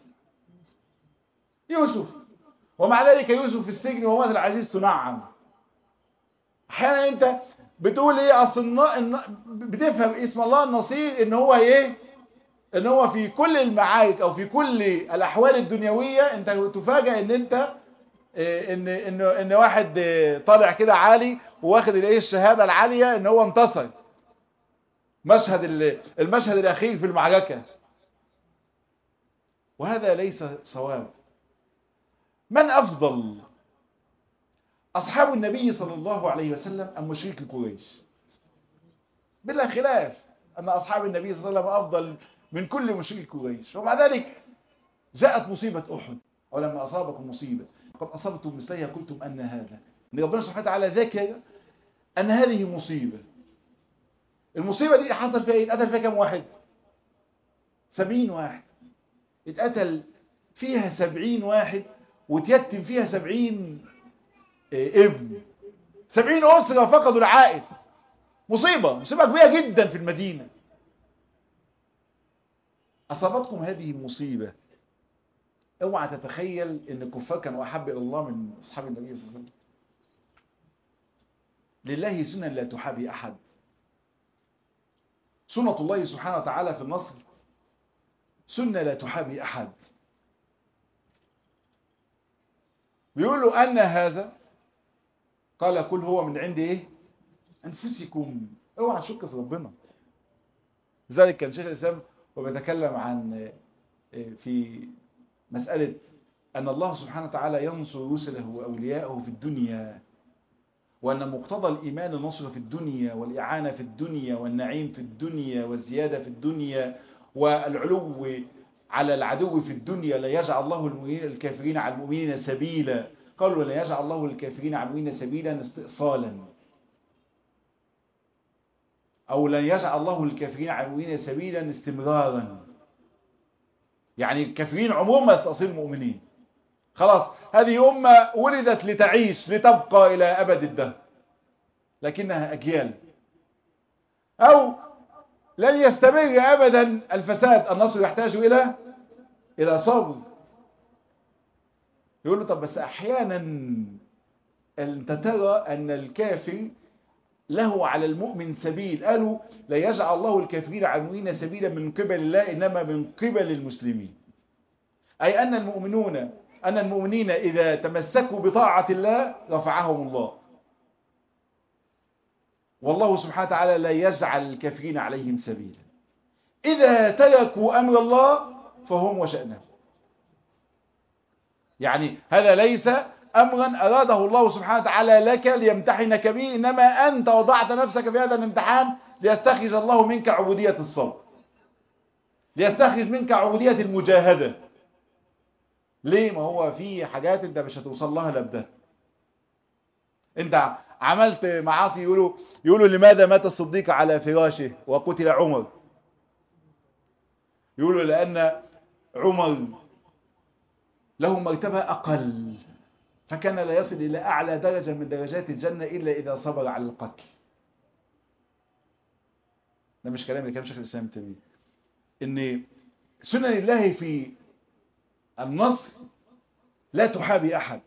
يوسف ومع ذلك يوسف في السجن وامرأة العزيز تنعم احيانا انت بتقول ايه اصل بتفهم اسم الله النصير ان هو ايه ان هو في كل المعارك او في كل الاحوال الدنيويه انت تفاجئ ان انت ان ان ان واحد طالع كده عالي واخد الايه الشهاده العاليه ان هو انتصر مشهد المشهد الاخير في المعركه وهذا ليس صواب من افضل اصحاب النبي صلى الله عليه وسلم ام مشركي قريش بلا خلاف ان اصحاب النبي صلى الله عليه وسلم افضل من كل مشرك قريش ومع ذلك جاءت مصيبة أحد ولما أصابكم مصيبة قد أصبتم مثلها قلتم أن هذا ان ربنا سبحانه وتعالى ذكر أن هذه مصيبة المصيبة دي حصل فيها ايه اتقتل فيها كم واحد سبعين واحد اتقتل فيها سبعين واحد وتيتم فيها سبعين ابن سبعين أسرة فقدوا العائد مصيبة مصيبة كبيرة جدا في المدينة أصابتكم هذه المصيبة اوعى تتخيل ان الكفار كانوا احب الى الله من اصحاب النبي صلى الله عليه وسلم لله سنن لا تحابي احد سنة الله سبحانه وتعالى في النصر سنة لا تحابي احد بيقول له ان هذا قال كل هو من عند ايه انفسكم اوعى تشك في ربنا لذلك كان شيخ الاسلام وبيتكلم عن في مسألة أن الله سبحانه وتعالى ينصر رسله وأولياءه في الدنيا وأن مقتضى الإيمان النصر في الدنيا والإعانة في الدنيا والنعيم في الدنيا والزيادة في الدنيا والعلو على العدو في الدنيا لا يجعل الله المؤمنين الكافرين على المؤمنين سبيلا قالوا لا يجعل الله الكافرين على المؤمنين سبيلا استئصالا أو لن يجعل الله الكافرين على المؤمنين سبيلا استمرارا يعني الكافرين عموما يستأصيل المؤمنين خلاص هذه أمة ولدت لتعيش لتبقى إلى أبد الدهر لكنها أجيال أو لن يستمر أبدا الفساد النصر يحتاج إلى إلى صبر يقول له طب بس أحيانا أنت ترى أن الكافر له على المؤمن سبيل قالوا لا يجعل الله الكافرين عنوين سبيلا من قبل الله إنما من قبل المسلمين أي أن المؤمنون أن المؤمنين إذا تمسكوا بطاعة الله رفعهم الله والله سبحانه وتعالى لا يجعل الكافرين عليهم سبيلا إذا تركوا أمر الله فهم وشأنهم يعني هذا ليس أمرا أراده الله سبحانه وتعالى لك ليمتحنك به إنما أنت وضعت نفسك في هذا الامتحان ليستخرج الله منك عبودية الصبر ليستخرج منك عبودية المجاهدة ليه ما هو في حاجات انت مش هتوصل لها لابده انت عملت معاصي يقولوا يقولوا لماذا مات الصديق على فراشه وقتل عمر يقولوا لأن عمر له مرتبة أقل فكان لا يصل إلى أعلى درجة من درجات الجنة إلا إذا صبر على القتل ده مش كلام كلام شيخ الإسلام تيمية إن سنن الله في النصر لا تحابي أحد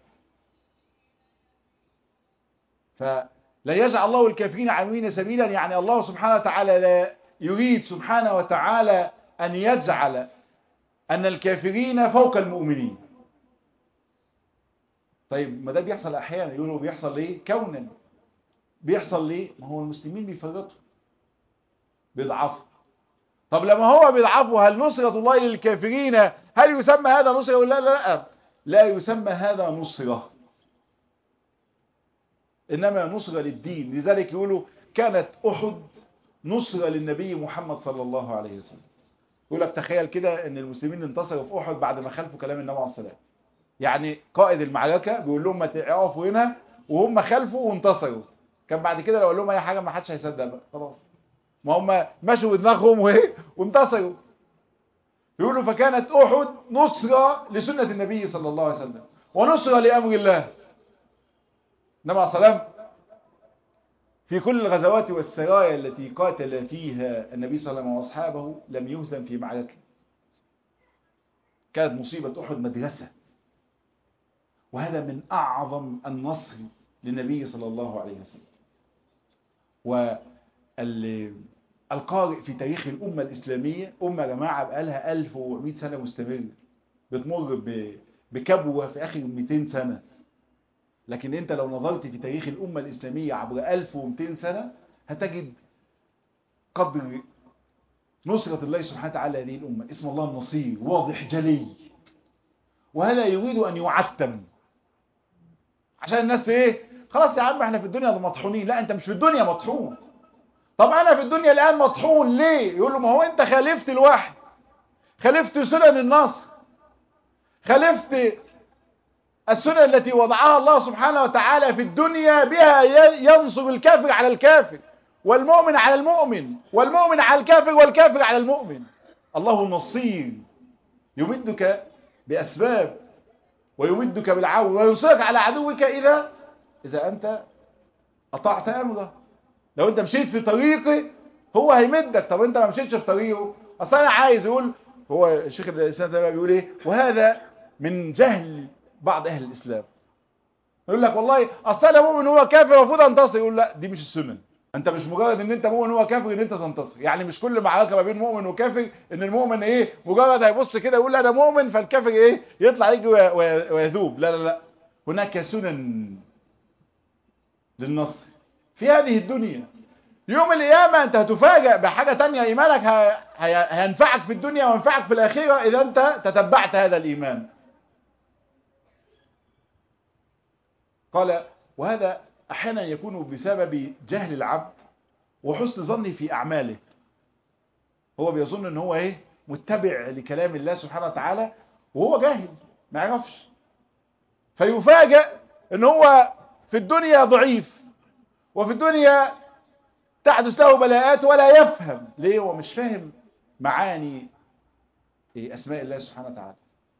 فلا يجعل الله الكافرين عاملين سبيلا يعني الله سبحانه وتعالى لا يريد سبحانه وتعالى أن يجعل أن الكافرين فوق المؤمنين طيب ما ده بيحصل أحيانا يقولوا بيحصل ليه كونا بيحصل ليه ما هو المسلمين بيفرطوا بيضعفوا طب لما هو بيضعفوا هل نصرة الله للكافرين هل يسمى هذا نصرة ولا لا لا لا يسمى هذا نصرة إنما نصرة للدين لذلك يقولوا كانت أحد نصرة للنبي محمد صلى الله عليه وسلم يقول لك تخيل كده ان المسلمين انتصروا في أحد بعد ما خلفوا كلام النبي عليه الصلاة يعني قائد المعركة بيقول لهم ما تقفوا هنا وهم خلفوا وانتصروا كان بعد كده لو قال لهم اي حاجة ما حدش هيصدق بقى خلاص ما هم مشوا بدماغهم وايه وانتصروا يقولوا فكانت أحد نصرة لسنة النبي صلى الله عليه وسلم ونصرة لأمر الله النبي عليه الصلاة في كل الغزوات والسرايا التي قاتل فيها النبي صلى الله عليه وسلم وأصحابه لم يهزم في معركة كانت مصيبة أحد مدرسة وهذا من أعظم النصر للنبي صلى الله عليه وسلم والقارئ في تاريخ الأمة الإسلامية أمة جماعة بقالها 1400 سنة مستمرة بتمر بكبوة في آخر 200 سنة لكن انت لو نظرت في تاريخ الأمة الإسلامية عبر 1200 سنة هتجد قدر نصرة الله سبحانه وتعالى هذه الأمة اسم الله النصير واضح جلي وهذا يريد أن يعتم عشان الناس ايه خلاص يا عم احنا في الدنيا مطحونين لا انت مش في الدنيا مطحون طب انا في الدنيا الآن مطحون ليه يقول له ما هو انت خالفت الواحد خالفت سنن النصر خالفت السنن التي وضعها الله سبحانه وتعالى في الدنيا بها ينصب الكافر على الكافر والمؤمن على المؤمن والمؤمن على الكافر والكافر على المؤمن الله النصير يمدك بأسباب ويمدك بالعون وينصرك على عدوك إذا إذا أنت أطعت أمره لو أنت مشيت في طريقه هو هيمدك طب أنت ما مشيتش في طريقه أصلا أنا عايز يقول هو الشيخ الإسلام ده بيقول إيه وهذا من جهل بعض أهل الإسلام يقول لك والله أصل أنا مؤمن هو كافر المفروض أنتصر يقول لا دي مش السنن أنت مش مجرد إن أنت مؤمن هو كافر إن أنت تنتصر يعني مش كل معركة ما بين مؤمن وكافر إن المؤمن إيه مجرد هيبص كده يقول أنا مؤمن فالكافر إيه يطلع يجي ويذوب لا لا لا هناك سنن للنصر في هذه الدنيا يوم القيامة أنت هتفاجأ بحاجة تانية إيمانك هينفعك في الدنيا وينفعك في الآخرة إذا أنت تتبعت هذا الإيمان قال وهذا أحيانا يكون بسبب جهل العبد وحسن ظنه في أعماله هو بيظن ان هو ايه متبع لكلام الله سبحانه وتعالى وهو جاهل ما يعرفش فيفاجأ ان هو في الدنيا ضعيف وفي الدنيا تحدث له بلاءات ولا يفهم ليه هو مش فاهم معاني إيه أسماء الله سبحانه وتعالى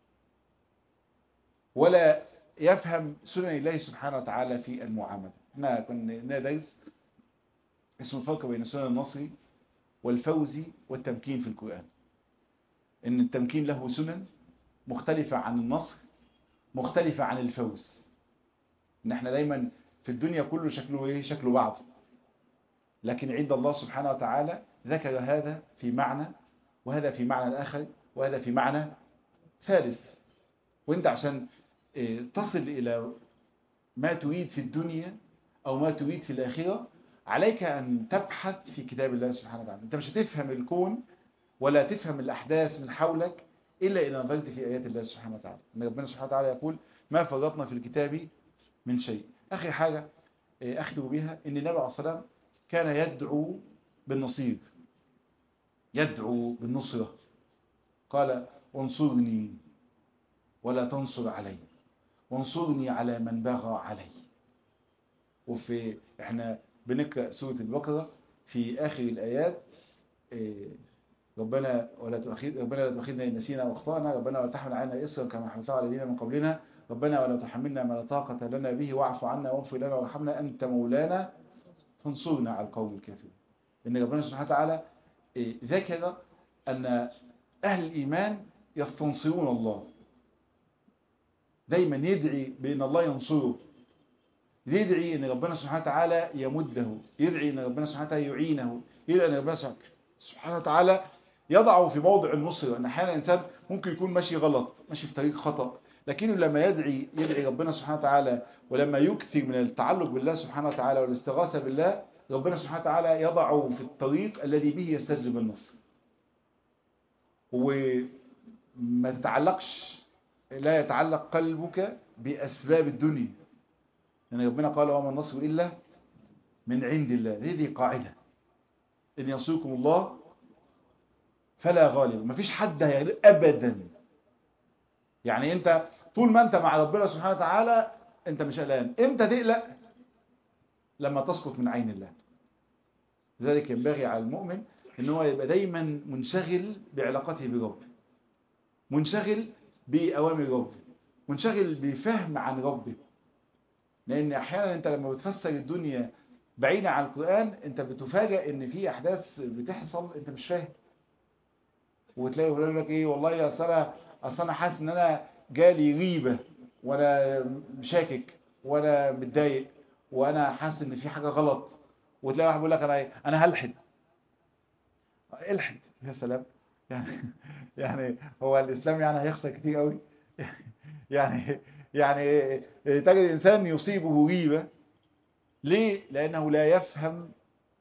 ولا يفهم سنن الله سبحانه وتعالى في المعاملة احنا كنا درس اسمه الفرق بين سنن النصر والفوز والتمكين في القرآن ان التمكين له سنن مختلفة عن النصر مختلفة عن الفوز ان احنا دايما في الدنيا كله شكله ايه شكله بعض لكن عند الله سبحانه وتعالى ذكر هذا في معنى وهذا في معنى الآخر وهذا في معنى ثالث وانت عشان تصل إلى ما تريد في الدنيا أو ما تريد في الآخرة عليك أن تبحث في كتاب الله سبحانه وتعالى انت مش هتفهم الكون ولا تفهم الأحداث من حولك إلا إذا نظرت في آيات الله سبحانه وتعالى ان ربنا سبحانه وتعالى يقول ما فرطنا في الكتاب من شيء آخر حاجة أختم بها أن النبي عليه الصلاة والسلام كان يدعو بالنصير يدعو بالنصرة قال انصرني ولا تنصر علي وانصرني على من بغى علي وفي احنا بنقرأ سورة البقرة في آخر الآيات ربنا ولا تؤاخذ ربنا لا تؤاخذنا إن نسينا واخطأنا ربنا ولا تحمل علينا إصرا كما حملته على الذين من قبلنا ربنا ولا تحملنا ما لا طاقة لنا به واعف عنا واغفر لنا وارحمنا أنت مولانا فانصرنا على القوم الكافرين إن ربنا سبحانه وتعالى ذكر أن أهل الإيمان يستنصرون الله دايما يدعي بأن الله ينصره يدعي أن ربنا سبحانه وتعالى يمده يدعي أن ربنا سبحانه وتعالى يعينه يدعي أن ربنا سبحانه وتعالى يضعه في موضع النصر أن أحيانا الإنسان ممكن يكون ماشي غلط ماشي في طريق خطأ لكنه لما يدعي يدعي ربنا سبحانه وتعالى ولما يكثر من التعلق بالله سبحانه وتعالى والاستغاثة بالله ربنا سبحانه وتعالى يضعه في الطريق الذي به يستجلب النصر وما تتعلقش لا يتعلق قلبك بأسباب الدنيا يعني ربنا قال وما النصر إلا من عند الله هذه قاعدة إن ينصركم الله فلا غالب ما فيش حد هيغلب أبدا يعني أنت طول ما أنت مع ربنا سبحانه وتعالى أنت مش قلقان إمتى تقلق لما تسقط من عين الله لذلك ينبغي على المؤمن ان هو يبقى دايما منشغل بعلاقته بربه منشغل بأوامر ربه منشغل بفهم عن ربه لأن أحيانا أنت لما بتفسر الدنيا بعيدة عن القرآن أنت بتفاجأ أن في أحداث بتحصل أنت مش فاهم وتلاقي يقول لك إيه والله يا أصل أصل أنا حاسس إن أنا جالي غيبة وأنا شاكك وأنا متضايق وأنا حاسس إن في حاجة غلط وتلاقي واحد بيقول لك أنا إيه أنا هلحد الحد يا سلام يعني يعني هو الإسلام يعني هيخسر كتير قوي يعني يعني تجد الإنسان يصيبه غيبة ليه؟ لأنه لا يفهم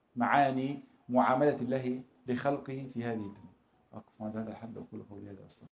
معاني معاملة الله لخلقه في هذه الدنيا أقف مع هذا الحد أقول قولي هذا أصلا